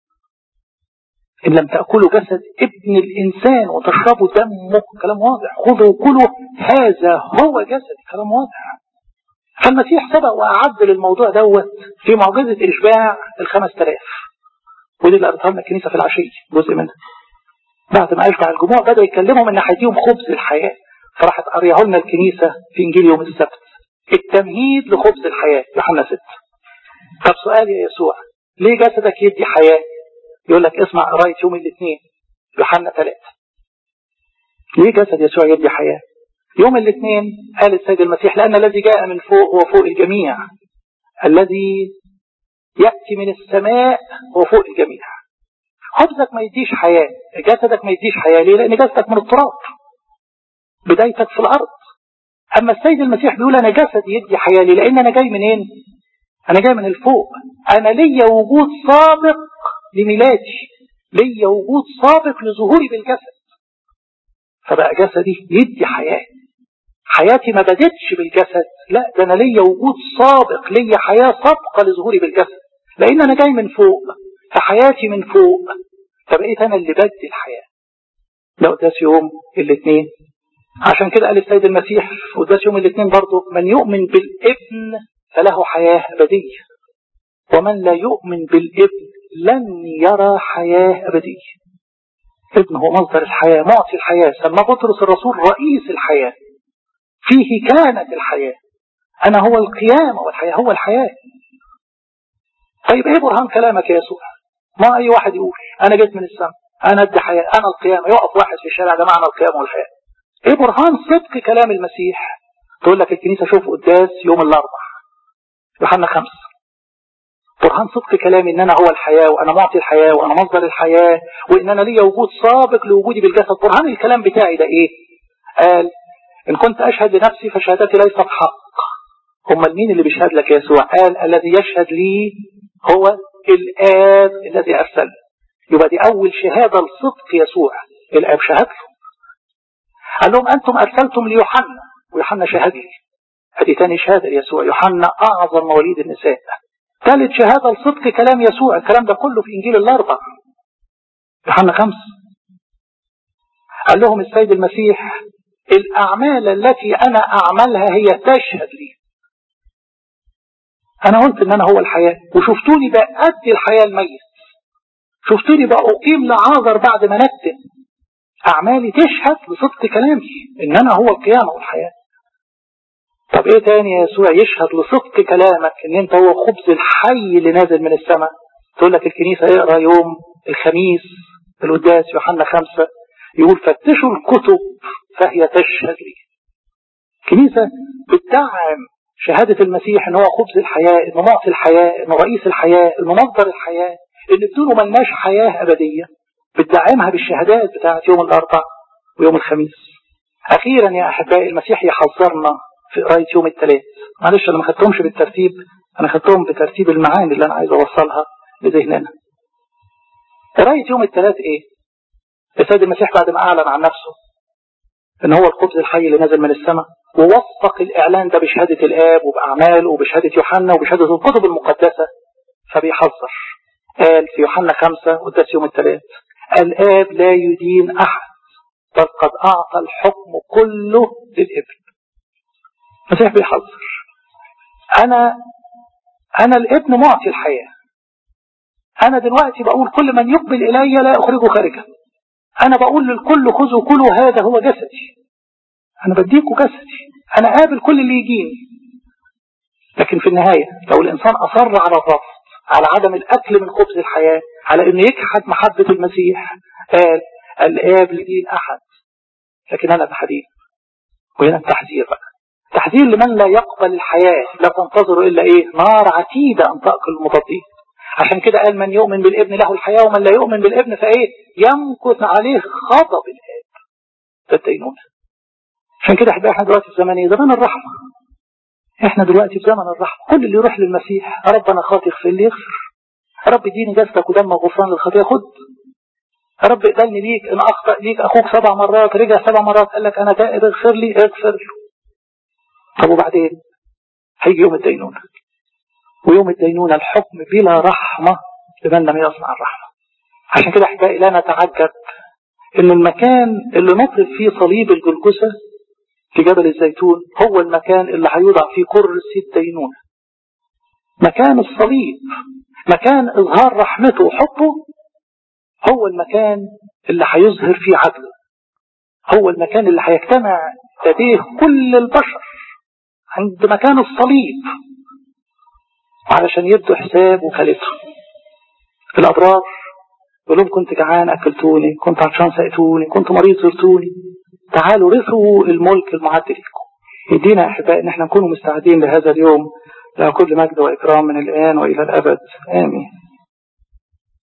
إن لم تأكلوا جسد ابن الإنسان وتشربوا دمه كلام واضح خذوا كلوا هذا هو جسد كلام واضح فالمسيح سبق وأعد للموضوع دوت في معجزة إشباع الخمس تلاف ودي اللي قرأتها لنا الكنيسة في العشية جزء منها بعد ما أشبع الجموع بدأ يكلمهم إن هيديهم خبز الحياة فراحت قريها لنا الكنيسة في إنجيل يوم السبت التمهيد لخبز الحياة يوحنا 6 طب سؤال يا يسوع ليه جسدك يدي حياة يقول لك اسمع قراية يوم الاثنين يوحنا ثلاثة ليه جسد يسوع يدي حياة يوم الاثنين قال السيد المسيح لأن الذي جاء من فوق هو فوق الجميع الذي يأتي من السماء هو فوق الجميع خبزك ما يديش حياة جسدك ما يديش حياة ليه لأن جسدك من التراب بدايتك في الأرض أما السيد المسيح بيقول أنا جسد يدي حياة ليه لأن أنا جاي منين أنا جاي من الفوق أنا ليا وجود سابق لميلادي ليا وجود سابق لظهوري بالجسد فبقى جسدي يدي حياة حياتي ما بدتش بالجسد لا ده أنا ليا وجود سابق ليا حياة سابقة لظهوري بالجسد لأن أنا جاي من فوق فحياتي من فوق فبقيت أنا اللي بدي الحياة ده قداس يوم الاثنين عشان كده قال السيد المسيح في قداس يوم الاثنين برضه من يؤمن بالابن فله حياة أبدية ومن لا يؤمن بالابن لن يرى حياة أبدية ابن هو مصدر الحياة معطي الحياة سمى بطرس الرسول رئيس الحياة فيه كانت الحياة أنا هو القيامة والحياة هو الحياة طيب ايه برهان كلامك يا يسوع ما اي واحد يقول انا جيت من السماء انا ادي حياة انا القيامة يقف واحد في الشارع ده معنى القيامة والحياة ايه برهان صدق كلام المسيح تقول لك الكنيسة شوف قداس يوم الاربع يوحنا خمسة برهان صدق كلامي ان انا هو الحياة وانا معطي الحياة وانا مصدر الحياة وان انا ليا وجود سابق لوجودي بالجسد برهان الكلام بتاعي ده ايه قال ان كنت اشهد لنفسي فشهادتي ليست حق هم مين اللي بيشهد لك يا يسوع قال الذي يشهد لي هو الآب الذي أرسل يبقى دي أول شهادة لصدق يسوع الآب شهد له قال لهم أنتم أرسلتم ليوحنا ويوحنا شهد لي هذه تاني شهادة ليسوع يوحنا أعظم مواليد النساء ثالث شهادة لصدق كلام يسوع الكلام ده كله في إنجيل الأربع يوحنا خمس قال لهم السيد المسيح الأعمال التي أنا أعملها هي تشهد لي أنا قلت إن أنا هو الحياة وشفتوني بأدي الحياة الميت شفتوني بقى أقيم لعازر بعد ما نتن أعمالي تشهد لصدق كلامي إن أنا هو القيامة والحياة طب إيه تاني يا يسوع يشهد لصدق كلامك إن أنت هو خبز الحي اللي نازل من السماء تقول لك الكنيسة اقرا يوم الخميس القداس يوحنا خمسة يقول فتشوا الكتب فهي تشهد لي الكنيسة بتدعم شهادة المسيح ان هو خبز الحياة انه معطي الحياة انه رئيس الحياة انه مصدر الحياة ان بدونه ملناش حياة ابدية بتدعمها بالشهادات بتاعت يوم الاربع ويوم الخميس اخيرا يا احبائي المسيح يحذرنا في قراية يوم الثلاث معلش انا ما خدتهمش بالترتيب انا خدتهم بترتيب المعاني اللي انا عايز اوصلها لذهننا قراية يوم الثلاث ايه السيد المسيح بعد ما اعلن عن نفسه ان هو القدس الحي اللي نزل من السماء ووثق الإعلان ده بشهادة الآب وبأعمال وبشهادة يوحنا وبشهادة الكتب المقدسة فبيحذر قال في يوحنا خمسة قداس يوم الثلاث الآب لا يدين أحد بل قد أعطى الحكم كله للابن المسيح بيحذر أنا أنا الابن معطي الحياة أنا دلوقتي بقول كل من يقبل إلي لا أخرجه خارجا أنا بقول للكل خذوا كلوا هذا هو جسدي أنا بديكوا جسدي أنا قابل كل اللي يجيني لكن في النهاية لو الإنسان أصر على الرفض على عدم الأكل من خبز الحياة على أنه يجحد محبة المسيح قال الآب لدين أحد لكن أنا بحديث وهنا التحذير بقى تحذير لمن لا يقبل الحياة لا تنتظر إلا إيه نار عتيدة أن تأكل المضادين عشان كده قال من يؤمن بالابن له الحياة ومن لا يؤمن بالابن فإيه يمكث عليه غضب الآب ده الدينونة عشان كده احنا احنا دلوقتي في زمن ايه زمان الرحمة احنا دلوقتي في زمن الرحمة كل اللي يروح للمسيح ربنا خاطئ اغفر لي اغفر رب اديني جسدك ودمك غفران للخطيئة خد رب اقبلني ليك ان اخطأ ليك اخوك سبع مرات رجع سبع مرات قال لك انا تائب اغفر لي اغفر له طب وبعدين هيجي يوم الدينونة ويوم الدينونة الحكم بلا رحمة لمن لم يصنع الرحمة عشان كده احبائي لا نتعجب ان المكان اللي نطلب فيه صليب الجلجسة في جبل الزيتون هو المكان اللي هيوضع فيه كرسي الدينونة مكان الصليب مكان إظهار رحمته وحبه هو المكان اللي هيظهر فيه عدله هو المكان اللي هيجتمع لديه كل البشر عند مكان الصليب علشان يدوا حساب وكالته الأبرار يقول لهم كنت جعان أكلتوني كنت عطشان سقتوني كنت مريض زرتوني تعالوا رثوا الملك المعد لكم يدينا أحباء إن احنا نكون مستعدين لهذا اليوم له كل مجد وإكرام من الآن وإلى الأبد آمين